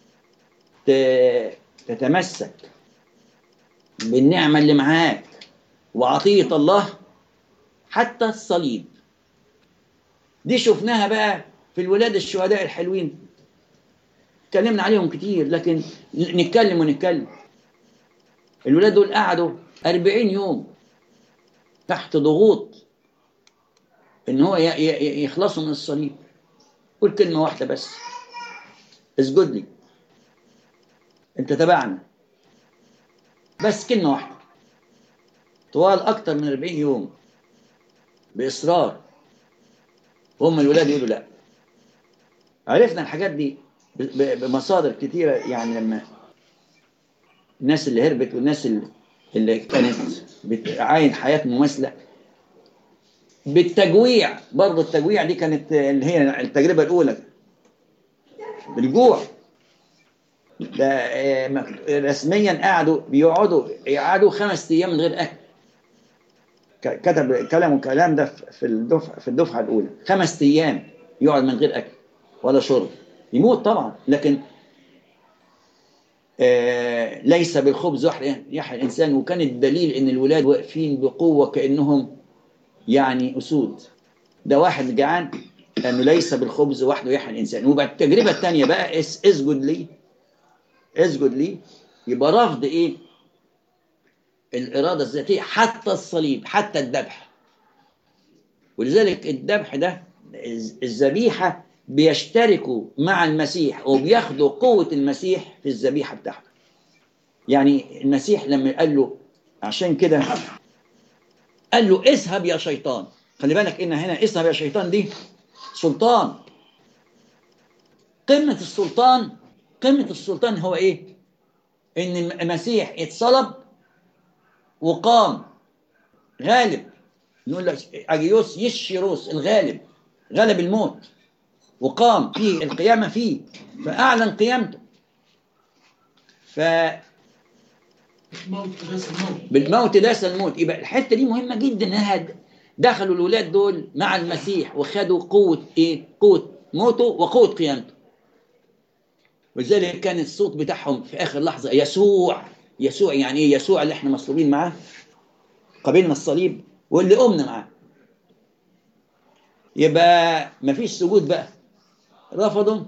[SPEAKER 1] ت- تتمسك بالنعمه اللي معاك وعطيه الله حتى الصليب دي شفناها بقى في الولاد الشهداء الحلوين اتكلمنا عليهم كتير لكن نتكلم ونتكلم الولاد دول قعدوا أربعين يوم تحت ضغوط ان هو ي- ي- يخلصوا من الصليب قول كلمة واحدة بس اسجد لي انت تبعنا بس كلمة واحدة طوال أكتر من 40 يوم بإصرار هم الولاد يقولوا لا عرفنا الحاجات دي ب- ب- بمصادر كتيرة يعني لما الناس اللي هربت والناس اللي- اللي كانت بتعاين حياة مماثلة بالتجويع برضه التجويع دي كانت اللي هي التجربة الأولى بالجوع ده آه، مكت- رسميا قعدوا بيقعدوا يقعدوا خمس أيام من غير أكل ك- كتب كلام الكلام ده في الدفعة في الدفعة الأولى خمس أيام يقعد من غير أكل ولا شرب يموت طبعا لكن آه ليس بالخبز يحيى يحيى الإنسان وكان الدليل إن الولاد واقفين بقوة كأنهم يعني أسود ده واحد جعان لأنه ليس بالخبز وحده يحيى الإنسان وبقى التجربة الثانية بقى اس- اسجد لي اسجد لي يبقى رفض إيه الإرادة الذاتية حتى الصليب حتى الذبح ولذلك الذبح ده الز- الذبيحة بيشتركوا مع المسيح وبياخدوا قوة المسيح في الذبيحة بتاعته يعني المسيح لما قال له عشان كده قال له اذهب يا شيطان خلي بالك ان هنا اذهب يا شيطان دي سلطان قمة السلطان قمة السلطان هو ايه ان المسيح اتصلب وقام غالب نقول لك اجيوس يشيروس الغالب غلب الموت وقام في القيامة فيه فأعلن قيامته ف
[SPEAKER 2] موت بس الموت
[SPEAKER 1] بالموت داس الموت يبقى الحته دي مهمه جدا انها دخلوا الولاد دول مع المسيح وخدوا قوه ايه؟ قوه موته وقوه قيامته. ولذلك كان الصوت بتاعهم في اخر لحظه يسوع يسوع يعني ايه؟ يسوع اللي احنا مصلوبين معاه قابلنا الصليب واللي قمنا معاه. يبقى مفيش سجود بقى رفضوا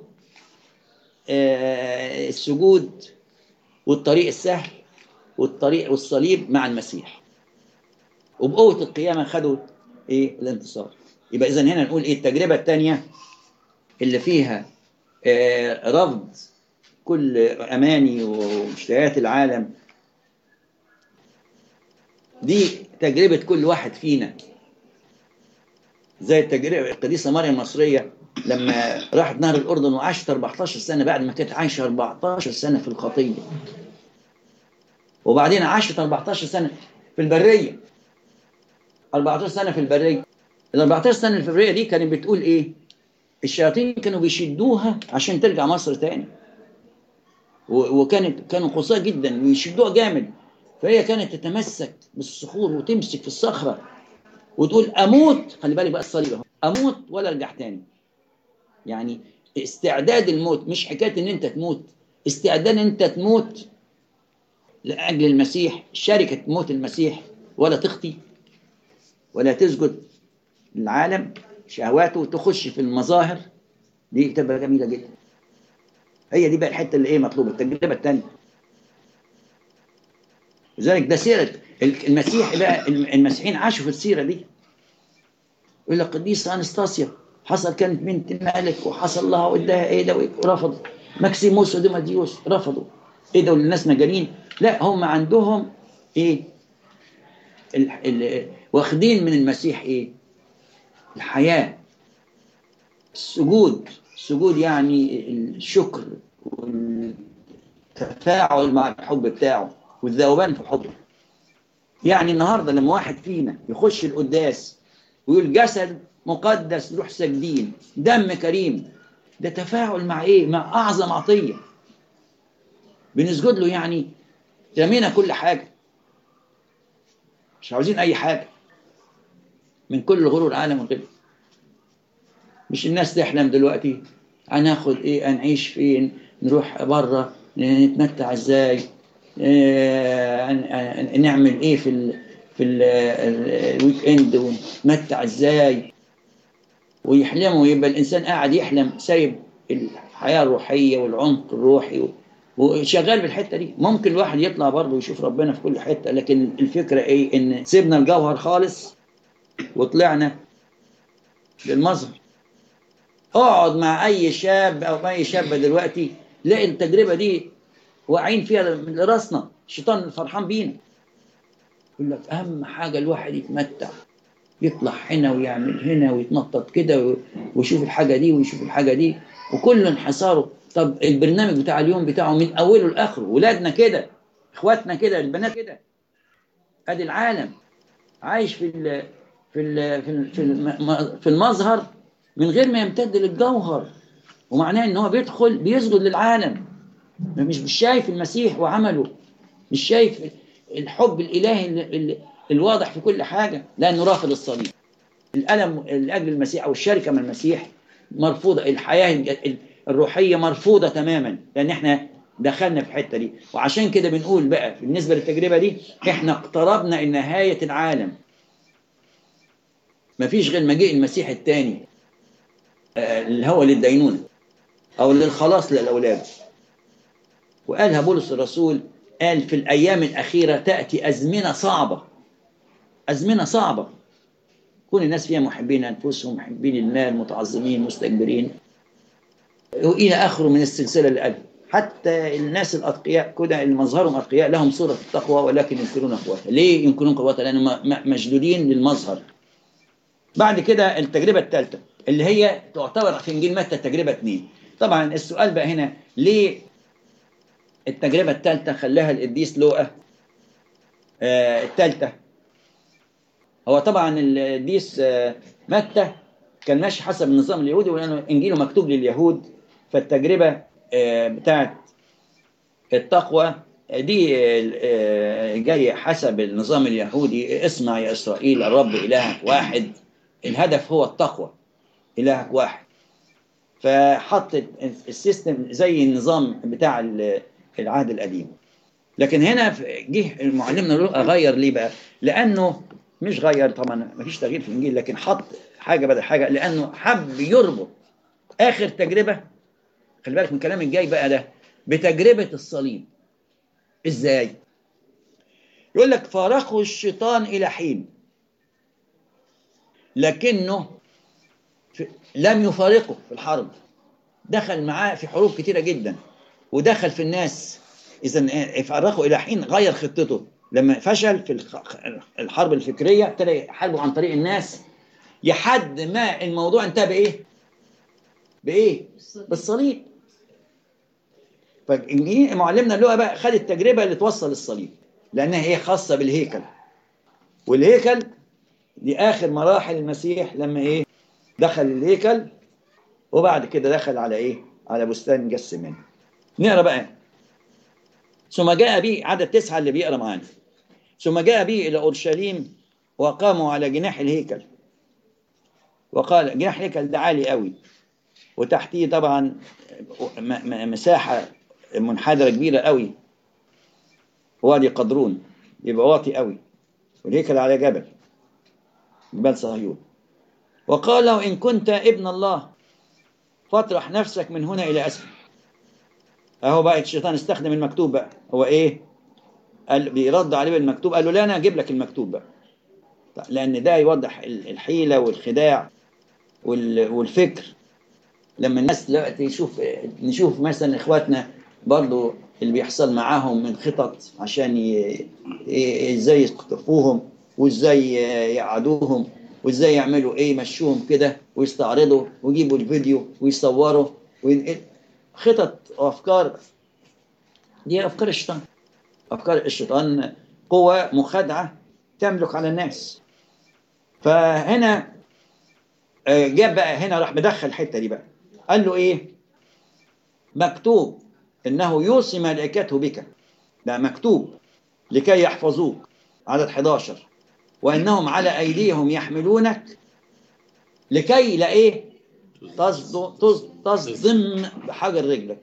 [SPEAKER 1] آه، السجود والطريق السهل والطريق والصليب مع المسيح وبقوة القيامة خدوا ايه الانتصار يبقى اذا هنا نقول ايه التجربة الثانية اللي فيها آه رفض كل اماني ومشتهيات العالم دي تجربة كل واحد فينا زي التجربة القديسة مريم المصرية لما راحت نهر الأردن وعاشت 14 سنة بعد ما كانت عايشة 14 سنة في الخطية وبعدين عاشت 14 سنة في البرية 14 سنة في البرية ال 14 سنة اللي في البرية دي كانت بتقول إيه؟ الشياطين كانوا بيشدوها عشان ترجع مصر تاني و- وكانت كانوا قساة جدا ويشدوها جامد فهي كانت تتمسك بالصخور وتمسك في الصخرة وتقول أموت خلي بالك بقى الصليب أهو أموت ولا أرجع تاني يعني استعداد الموت مش حكاية إن أنت تموت استعداد إن أنت تموت لأجل المسيح شركة موت المسيح ولا تخطي ولا تسجد للعالم شهواته تخش في المظاهر دي تبقى جميلة جدا هي دي بقى الحتة اللي ايه مطلوبة التجربة الثانية لذلك ده سيرة المسيح بقى المسيحيين عاشوا في السيرة دي يقول لك قديسة أنستاسيا حصل كانت بنت الملك وحصل لها واداها ايه ده ورفضوا ماكسيموس وديماديوس رفضوا ايه ده الناس مجانين لا هم عندهم ايه ال ال واخدين من المسيح ايه الحياة السجود السجود يعني الشكر والتفاعل مع الحب بتاعه والذوبان في حبه يعني النهارده لما واحد فينا يخش القداس ويقول جسد مقدس روح ساجدين دم كريم ده تفاعل مع ايه مع اعظم عطيه بنسجد له يعني رمينا كل حاجه مش عاوزين اي حاجه من كل غرور العالم وغيره مش الناس تحلم دلوقتي هناخد ايه هنعيش فين نروح بره نتمتع ازاي إيه نعمل ايه في ال في ال الويك اند ونتمتع ازاي ويحلموا يبقى الانسان قاعد يحلم سايب الحياه الروحيه والعمق الروحي وشغال بالحته دي ممكن الواحد يطلع برضه ويشوف ربنا في كل حته لكن الفكره ايه ان سيبنا الجوهر خالص وطلعنا للمظهر اقعد مع اي شاب او اي شابه دلوقتي لاقي التجربه دي واقعين فيها لراسنا الشيطان فرحان بينا يقول لك اهم حاجه الواحد يتمتع يطلع هنا ويعمل هنا ويتنطط كده ويشوف الحاجه دي ويشوف الحاجه دي وكل انحصاره طب البرنامج بتاع اليوم بتاعه من اوله لاخره ولادنا كده اخواتنا كده البنات كده ادي العالم عايش في ال في ال في ال في, ال في المظهر من غير ما يمتد للجوهر ومعناه ان هو بيدخل بيسجد للعالم مش مش شايف المسيح وعمله مش شايف الحب الالهي اللي الواضح في كل حاجه لانه رافض الصليب الالم لاجل المسيح او الشركه من المسيح مرفوضه الحياه الروحيه مرفوضه تماما لان احنا دخلنا في الحته دي وعشان كده بنقول بقى بالنسبه للتجربه دي احنا اقتربنا الى نهايه العالم مفيش غير مجيء المسيح الثاني اللي هو للدينونه او للخلاص للاولاد وقالها بولس الرسول قال في الايام الاخيره تاتي ازمنه صعبه ازمنه صعبه كون الناس فيها محبين انفسهم محبين المال متعظمين مستكبرين والى اخره من السلسله اللي قالها حتى الناس الاتقياء كده اللي مظهرهم اتقياء لهم صوره التقوى ولكن ينكرون قوتها ليه ينكرون قوتها لانهم م- م- مشدودين للمظهر بعد كده التجربه الثالثه اللي هي تعتبر في انجيل متى التجربه اثنين طبعا السؤال بقى هنا ليه التجربه الثالثه خلاها القديس لوقا آه الثالثه هو طبعا القديس آه متى كان ماشي حسب النظام اليهودي ولانه انجيله مكتوب لليهود فالتجربه آه بتاعت التقوى دي آه، جايه حسب النظام اليهودي اسمع يا اسرائيل الرب الهك واحد الهدف هو التقوى الهك واحد فحط السيستم زي النظام بتاع ال- العهد القديم لكن هنا في- جه معلمنا لوقا غير ليه بقى؟ لانه مش غير طبعا ما فيش تغيير في الانجيل لكن حط حاجه بدل حاجه لانه حب يربط اخر تجربه خلي بالك من الكلام الجاي بقى ده بتجربه الصليب ازاي؟ يقول لك فارقه الشيطان الى حين لكنه في- لم يفارقه في الحرب دخل معاه في حروب كتيره جدا ودخل في الناس اذا فرقه الى حين غير خطته لما فشل في الخ- الحرب الفكريه ابتدى يحاربه عن طريق الناس لحد ما الموضوع انتهى بايه؟ بايه؟ بالصليب فمعلمنا اللغه بقى خد التجربه اللي توصل للصليب لانها هي خاصه بالهيكل والهيكل دي اخر مراحل المسيح لما ايه دخل الهيكل وبعد كده دخل على ايه على بستان جسماني نقرا بقى ثم جاء به عدد تسعة اللي بيقرا معانا ثم جاء به الى اورشليم وقاموا على جناح الهيكل وقال جناح الهيكل ده عالي قوي وتحتيه طبعا م- م- مساحه منحدره كبيره قوي وادي قدرون يبقى واطي قوي والهيكل على جبل جبال صهيون وقال له إن كنت ابن الله فاطرح نفسك من هنا إلى أسفل أهو بقى الشيطان استخدم المكتوب بقى هو إيه قال بيرد عليه بالمكتوب قال له لا أنا أجيب لك المكتوب بقى لأن ده يوضح ال- الحيلة والخداع وال- والفكر لما الناس دلوقتي يشوف نشوف مثلا إخواتنا برضو اللي بيحصل معاهم من خطط عشان ي- ي- ازاي يخطفوهم وازاي يقعدوهم وازاي يعملوا ايه يمشوهم كده ويستعرضوا ويجيبوا الفيديو ويصوروا وينقل خطط وافكار دي افكار الشيطان افكار الشيطان قوة مخادعة تملك على الناس فهنا آه، جاب بقى هنا راح مدخل الحتة دي بقى قال له ايه مكتوب انه يوصي ملائكته بك ده مكتوب لكي يحفظوك عدد 11 وانهم على ايديهم يحملونك لكي لا ايه تصد- تص- تصدم بحجر رجلك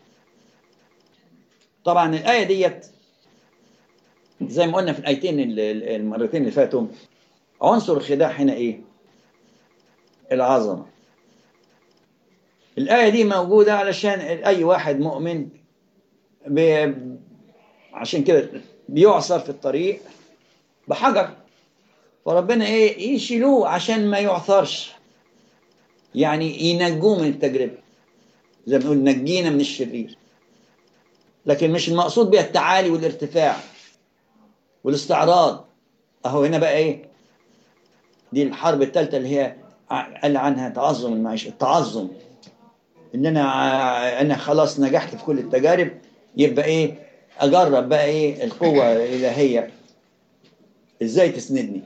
[SPEAKER 1] طبعا الايه ديت زي ما قلنا في الايتين ال- ال- المرتين اللي فاتوا عنصر الخداع هنا ايه العظمه الايه دي موجوده علشان اي واحد مؤمن بي عشان كده بيعصر في الطريق بحجر فربنا ايه يشيلوه عشان ما يعثرش يعني ينجوه من التجربه زي ما بنقول نجينا من الشرير لكن مش المقصود بها التعالي والارتفاع والاستعراض اهو هنا بقى ايه دي الحرب الثالثه اللي هي ع- قال عنها تعظم المعيشه التعظم ان انا ع- انا خلاص نجحت في كل التجارب يبقى ايه اجرب بقى ايه القوه الالهيه ازاي تسندني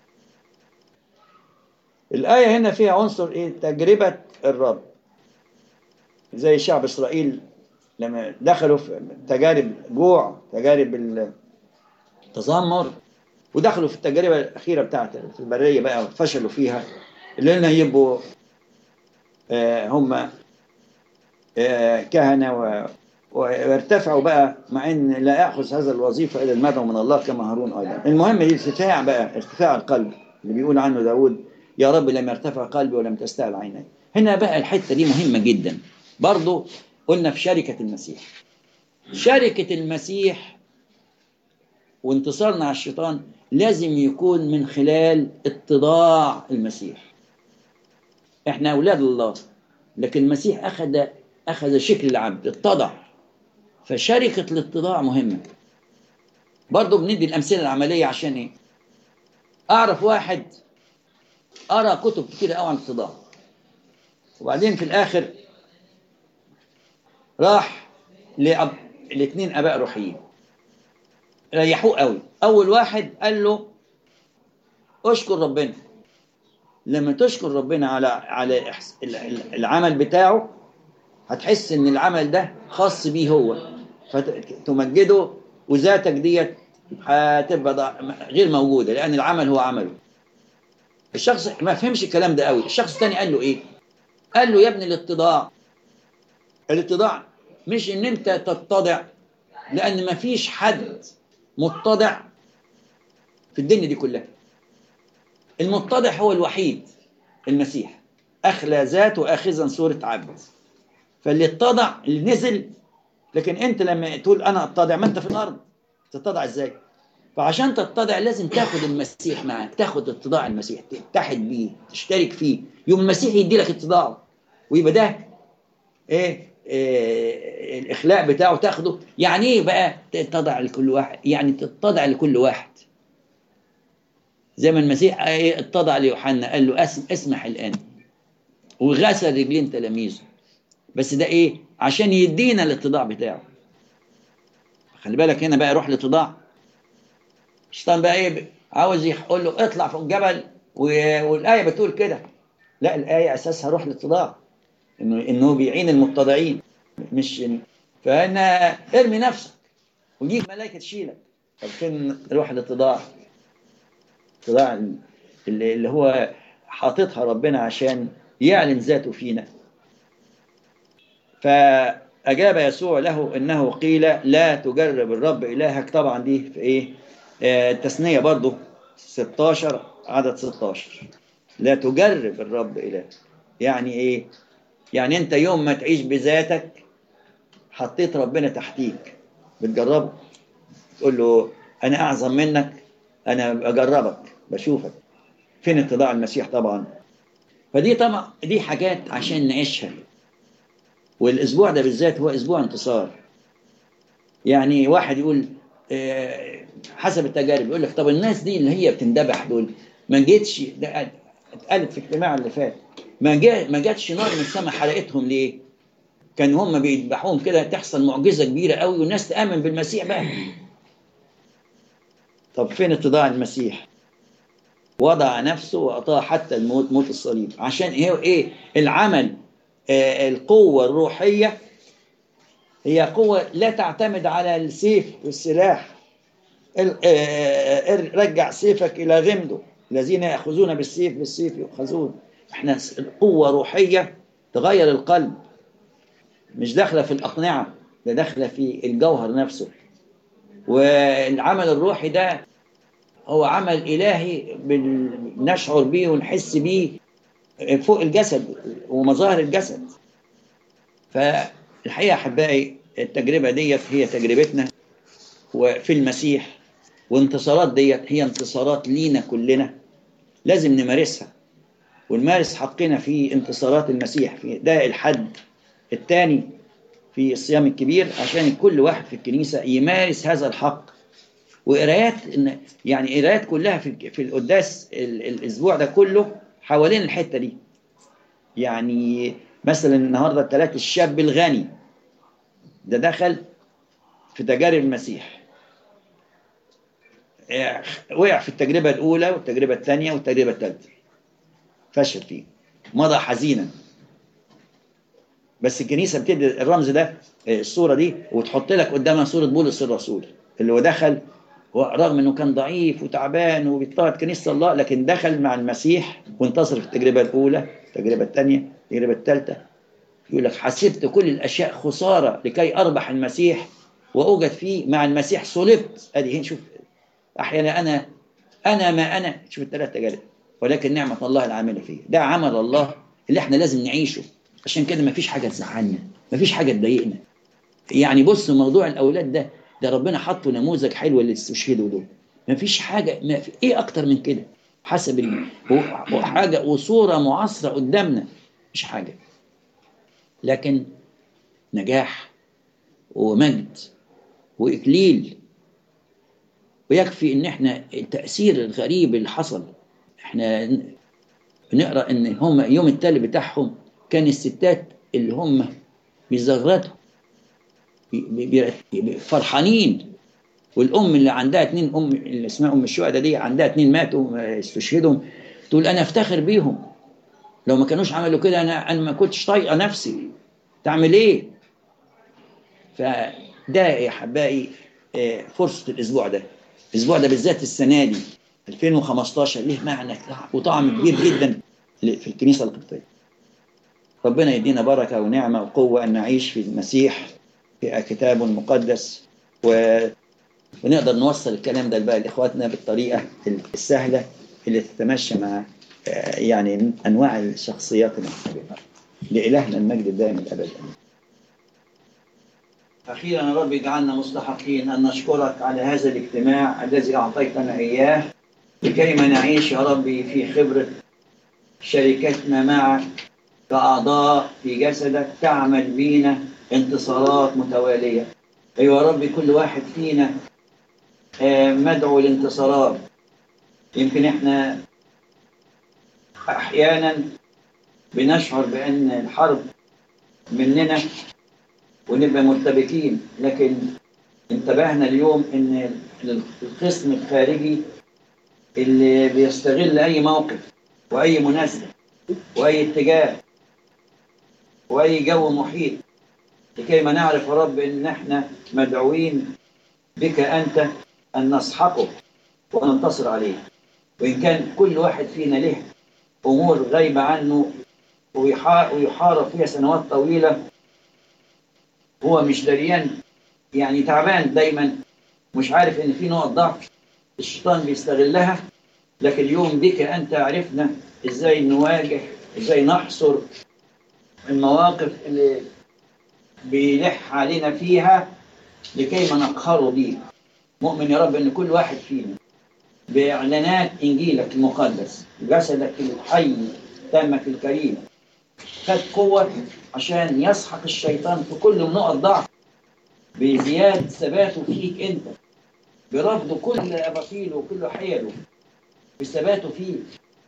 [SPEAKER 1] الآية هنا فيها عنصر إيه؟ تجربة الرب زي شعب إسرائيل لما دخلوا في تجارب جوع تجارب التذمر ودخلوا في التجربة الأخيرة بتاعت في البرية بقى وفشلوا فيها اللي هنا يبقوا آه، هم آه، كهنة و- ويرتفعوا بقى مع ان لا ياخذ هذا الوظيفه الا المدعو من الله كما هارون ايضا. المهم دي ارتفاع بقى ارتفاع القلب اللي بيقول عنه داود يا رب لم يرتفع قلبي ولم تستعل عيني. هنا بقى الحته دي مهمه جدا. برضو قلنا في شركه المسيح. شركه المسيح وانتصارنا على الشيطان لازم يكون من خلال اتضاع المسيح. احنا اولاد الله لكن المسيح اخذ أخذ شكل العبد اتضع فشركة الاتضاع مهمة برضه بندي الأمثلة العملية عشان إيه؟ أعرف واحد قرأ كتب كتير قوي عن الاتضاع وبعدين في الآخر راح لأب... لاثنين آباء روحيين ريحوه قوي أول واحد قال له اشكر ربنا لما تشكر ربنا على على إحس- ال- ال- العمل بتاعه هتحس ان العمل ده خاص بيه هو فتمجده وذاتك ديت هتبقى ضع- غير موجوده لان العمل هو عمله الشخص ما فهمش الكلام ده قوي الشخص الثاني قال له ايه قال له يا ابني الاتضاع الاتضاع مش ان انت تتضع لان ما فيش حد متضع في الدنيا دي كلها المتضع هو الوحيد المسيح أخلى ذاته آخذا صورة عبد فاللي اتضع اللي نزل لكن أنت لما تقول أنا أتضع ما أنت في الأرض تتضع إزاي؟ فعشان تتضع لازم تاخد المسيح معاك تاخد اتضاع المسيح تتحد بيه تشترك فيه يوم المسيح يدي لك اتضاعه ويبقى ده ايه, إيه الاخلاق بتاعه تاخده يعني ايه بقى تتضع لكل واحد يعني تتضع لكل واحد زي ما المسيح إيه اتضع ليوحنا قال له أسم اسمح الآن وغسل رجلين تلاميذه بس ده ايه عشان يدينا الاتضاع بتاعه خلي بالك هنا بقى روح الاتضاع الشيطان بقى ايه عاوز يقول له اطلع فوق الجبل و- والآية بتقول كده لا الآية أساسها روح الاتضاع إنه إنه بيعين المتضعين مش فأنا ارمي نفسك ويجيك ملائكة تشيلك طب فين روح الاتضاع؟ الاتضاع اللي اللي هو حاططها ربنا عشان يعلن ذاته فينا فأجاب يسوع له إنه قيل لا تجرب الرب إلهك طبعا دي في إيه آه، التثنية برضو 16 عدد 16 لا تجرب الرب إلهك يعني إيه يعني أنت يوم ما تعيش بذاتك حطيت ربنا تحتيك بتجربه تقول له أنا أعظم منك أنا بجربك بشوفك فين اتضاع المسيح طبعا فدي طبعا دي حاجات عشان نعيشها والاسبوع ده بالذات هو اسبوع انتصار يعني واحد يقول آه، حسب التجارب يقول لك طب الناس دي اللي هي بتندبح دول ما جتش ده اتقالت في الاجتماع اللي فات ما جا ما جاتش نار من السماء حرقتهم ليه؟ كان هم بيذبحوهم كده تحصل معجزه كبيره قوي والناس تامن بالمسيح بقى طب فين اتضاع المسيح؟ وضع نفسه وأطاع حتى الموت موت الصليب عشان ايه ايه العمل آه القوة الروحية هي قوة لا تعتمد على السيف والسلاح ال- آه، آه، رجع سيفك إلى غمده الذين يأخذون بالسيف بالسيف يؤخذون احنا س- قوة روحية تغير القلب مش داخلة في الأقنعة ده داخلة في الجوهر نفسه والعمل الروحي ده هو عمل إلهي بن- نشعر بيه ونحس بيه فوق الجسد ومظاهر الجسد فالحقيقة أحبائي التجربة ديت هي تجربتنا وفي المسيح وانتصارات ديت هي انتصارات لينا كلنا لازم نمارسها ونمارس حقنا في انتصارات المسيح في ده الحد الثاني في الصيام الكبير عشان كل واحد في الكنيسة يمارس هذا الحق وقرايات إن- يعني قرايات كلها في في القداس ال- الاسبوع ده كله حوالين الحته دي يعني مثلا النهارده الثلاث الشاب الغني ده دخل في تجارب المسيح آه، وقع في التجربه الاولى والتجربه الثانيه والتجربه الثالثه فشل فيه مضى حزينا بس الكنيسه بتدي الرمز ده آه، الصوره دي وتحط لك قدامها صوره بولس الرسول اللي هو دخل رغم انه كان ضعيف وتعبان وبيضطهد كنيسه الله لكن دخل مع المسيح وانتصر في التجربه الاولى التجربه الثانيه التجربه الثالثه يقول لك حسبت كل الاشياء خساره لكي اربح المسيح واوجد فيه مع المسيح صلبت ادي هنا شوف احيانا انا انا ما انا شوف الثلاث تجارب ولكن نعمه الله العامله فيه ده عمل الله اللي احنا لازم نعيشه عشان كده ما فيش حاجه تزعلنا ما فيش حاجه تضايقنا يعني بص موضوع الاولاد ده ده ربنا حطه نموذج حلو اللي استشهدوا دول ما فيش حاجه ما في ايه اكتر من كده حسب ال... و- وحاجه وصوره معاصره قدامنا مش حاجه لكن نجاح ومجد وإكليل ويكفي إن إحنا التأثير الغريب اللي حصل إحنا بنقرأ إن هم يوم التالي بتاعهم كان الستات اللي هم بيزغرطوا بي- بي- فرحانين والام اللي عندها اتنين ام اللي اسمها ام الشهداء دي عندها اتنين ماتوا استشهدوا تقول انا افتخر بيهم لو ما كانوش عملوا كده انا انا ما كنتش طايقه نفسي تعمل ايه فده يا حبايبي آه، فرصه الاسبوع ده الاسبوع ده بالذات السنه دي 2015 ليه معنى وطعم كبير جدا في الكنيسه القبطيه ربنا يدينا بركه ونعمه وقوه ان نعيش في المسيح في كتاب مقدس و ونقدر نوصل الكلام ده بقى لاخواتنا بالطريقه السهله اللي تتمشى مع آه، يعني انواع الشخصيات المختلفه لالهنا المجد الدائم الابد اخيرا يا رب اجعلنا مستحقين ان نشكرك على هذا الاجتماع الذي اعطيتنا اياه لكيما نعيش يا ربي في خبره شركتنا معك كاعضاء في جسدك تعمل بينا انتصارات متواليه ايها يا ربي كل واحد فينا آه، مدعو للانتصارات يمكن احنا احيانا بنشعر بان الحرب مننا ونبقى مرتبكين لكن انتبهنا اليوم ان الخصم الخارجي اللي بيستغل اي موقف واي مناسبه واي اتجاه واي جو محيط لكي ما نعرف يا رب ان احنا مدعوين بك انت ان نسحقه وننتصر عليه وان كان كل واحد فينا له امور غايبه عنه ويحا- ويحارب فيها سنوات طويله هو مش دريان يعني تعبان دايما مش عارف ان في نقط ضعف الشيطان بيستغلها لكن اليوم بك انت عرفنا ازاي نواجه ازاي نحصر المواقف اللي بيلح علينا فيها لكي ما نقهره بيه مؤمن يا رب ان كل واحد فينا باعلانات انجيلك المقدس جسدك الحي دمك الكريم خد قوة عشان يسحق الشيطان في كل نقط ضعف بزيادة ثباته فيك انت برفض كل اباطيله وكل حيله بثباته فيك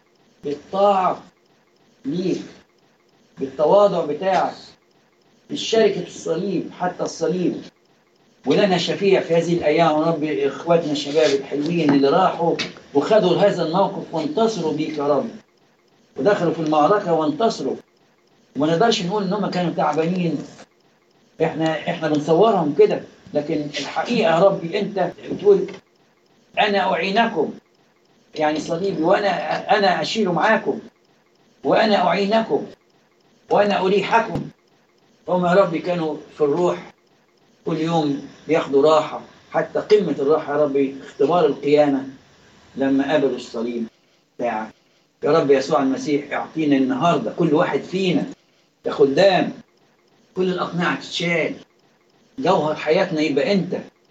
[SPEAKER 1] بالطاعة ليك بالتواضع بتاعك بالشركة الصليب حتى الصليب ولنا شفيع في هذه الايام يا رب اخواتنا الشباب الحلوين اللي راحوا وخدوا هذا الموقف وانتصروا بيك يا رب ودخلوا في المعركه وانتصروا وما نقدرش نقول ان هم كانوا تعبانين احنا احنا بنصورهم كده لكن الحقيقه يا ربي انت بتقول انا اعينكم يعني صليبي وانا انا اشيل معاكم وانا اعينكم وانا اريحكم هم يا ربي كانوا في الروح كل يوم بياخدوا راحة حتى قمة الراحة يا ربي اختبار القيامة لما قابلوا الصليب بتاعك يا رب يسوع المسيح اعطينا النهاردة كل واحد فينا يا خدام كل الأقنعة تتشال جوهر حياتنا يبقى أنت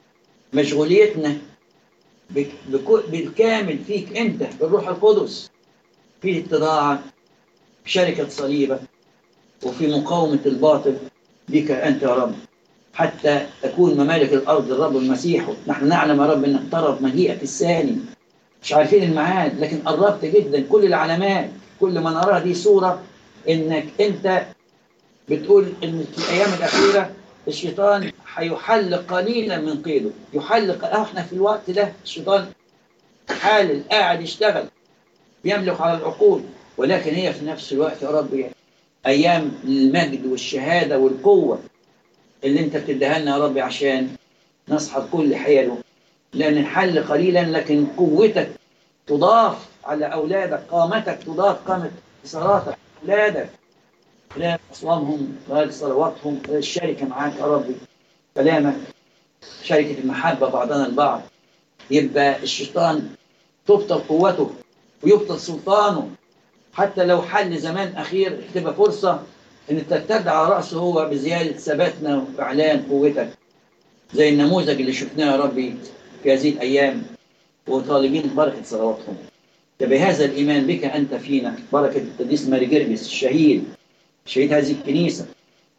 [SPEAKER 1] مشغوليتنا بك- بكو- بالكامل فيك أنت بالروح القدس في اتضاعك في شركة صليبك وفي مقاومة الباطل بك أنت يا رب حتى تكون ممالك الأرض الرب المسيح نحن نعلم يا رب أن اقترب مجيئك الثاني مش عارفين الميعاد لكن قربت جدا كل العلامات كل ما نراها دي صورة انك انت بتقول ان في الايام الاخيره الشيطان هيحل قليلا من قيده يحل ق- آه، احنا في الوقت ده الشيطان حالل قاعد يشتغل بيملك على العقول ولكن هي في نفس الوقت يا رب ايام المجد والشهاده والقوه اللي انت بتديها لنا يا رب عشان نسحق كل حيله لان الحل قليلا لكن قوتك تضاف على اولادك قامتك تضاف قامه صلاتك اولادك خلال اصوامهم خلال صلواتهم خلال الشركه معاك يا ربي كلامك شركه المحبه بعضنا البعض يبقى الشيطان تبطل قوته ويبطل سلطانه حتى لو حل زمان اخير تبقى فرصه ان ترتد على راسه هو بزياده ثباتنا واعلان قوتك زي النموذج اللي شفناه يا ربي في هذه الايام وطالبين بركه صلواتهم فبهذا الايمان بك انت فينا بركه القديس ماري جرجس الشهيد شهيد هذه الكنيسه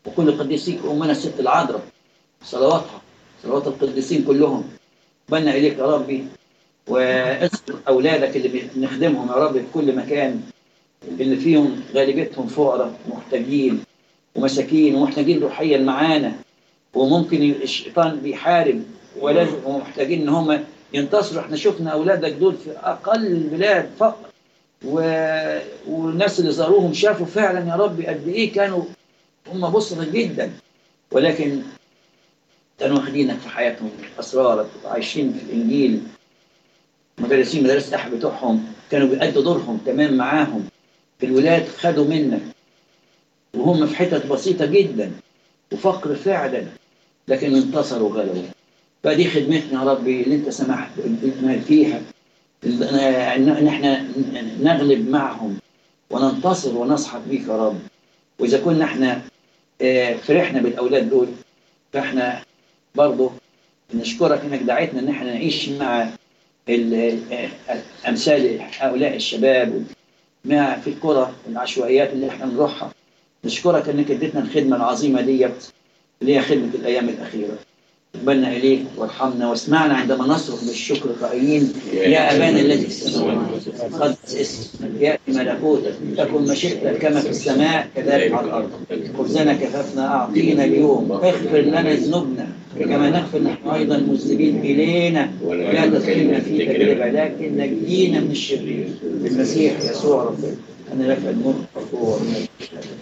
[SPEAKER 1] وكل قديسيك أمنا الست العذراء صلواتها صلوات القديسين كلهم بنا إليك يا ربي واذكر أولادك اللي بنخدمهم يا رب في كل مكان اللي فيهم غالبيتهم فقراء محتاجين ومساكين ومحتاجين روحيا معانا وممكن الشيطان بيحارب ولازم ومحتاجين ان هم ينتصروا احنا شفنا اولادك دول في اقل البلاد فقر و... والناس اللي زاروهم شافوا فعلا يا رب قد ايه كانوا هم بسطة جدا ولكن كانوا واخدينك في حياتهم اسرارك وعايشين في الانجيل مدرسين مدارس الأحد بتوعهم كانوا بيأدوا دورهم تمام معاهم الولاد خدوا منك وهم في حتت بسيطة جدا وفقر فعلا لكن انتصروا وغلبوا فدي خدمتنا يا ربي اللي انت سمحت لنا فيها ان احنا نغلب معهم وننتصر ونصحك بيك يا رب واذا كنا احنا فرحنا بالاولاد دول فاحنا برضه نشكرك انك دعيتنا ان احنا نعيش مع امثال هؤلاء الشباب مع في القرى العشوائيات اللي احنا بنروحها نشكرك انك اديتنا الخدمه العظيمه ديت اللي هي خدمه الايام الاخيره اقبلنا اليك وارحمنا واسمعنا عندما نصرخ بالشكر قائلين يا ابانا الذي في السماوات قدس اسمك ياتي ملكوتك تكن مشيئتك كما في السماء كذلك على الارض خبزنا كفافنا اعطينا اليوم اغفر لنا ذنوبنا كما نغفر نحن ايضا المذنبين الينا لا تدخلنا في تجربه لكن نجينا من الشرير بالمسيح يسوع ربنا انا لك الملك والقوه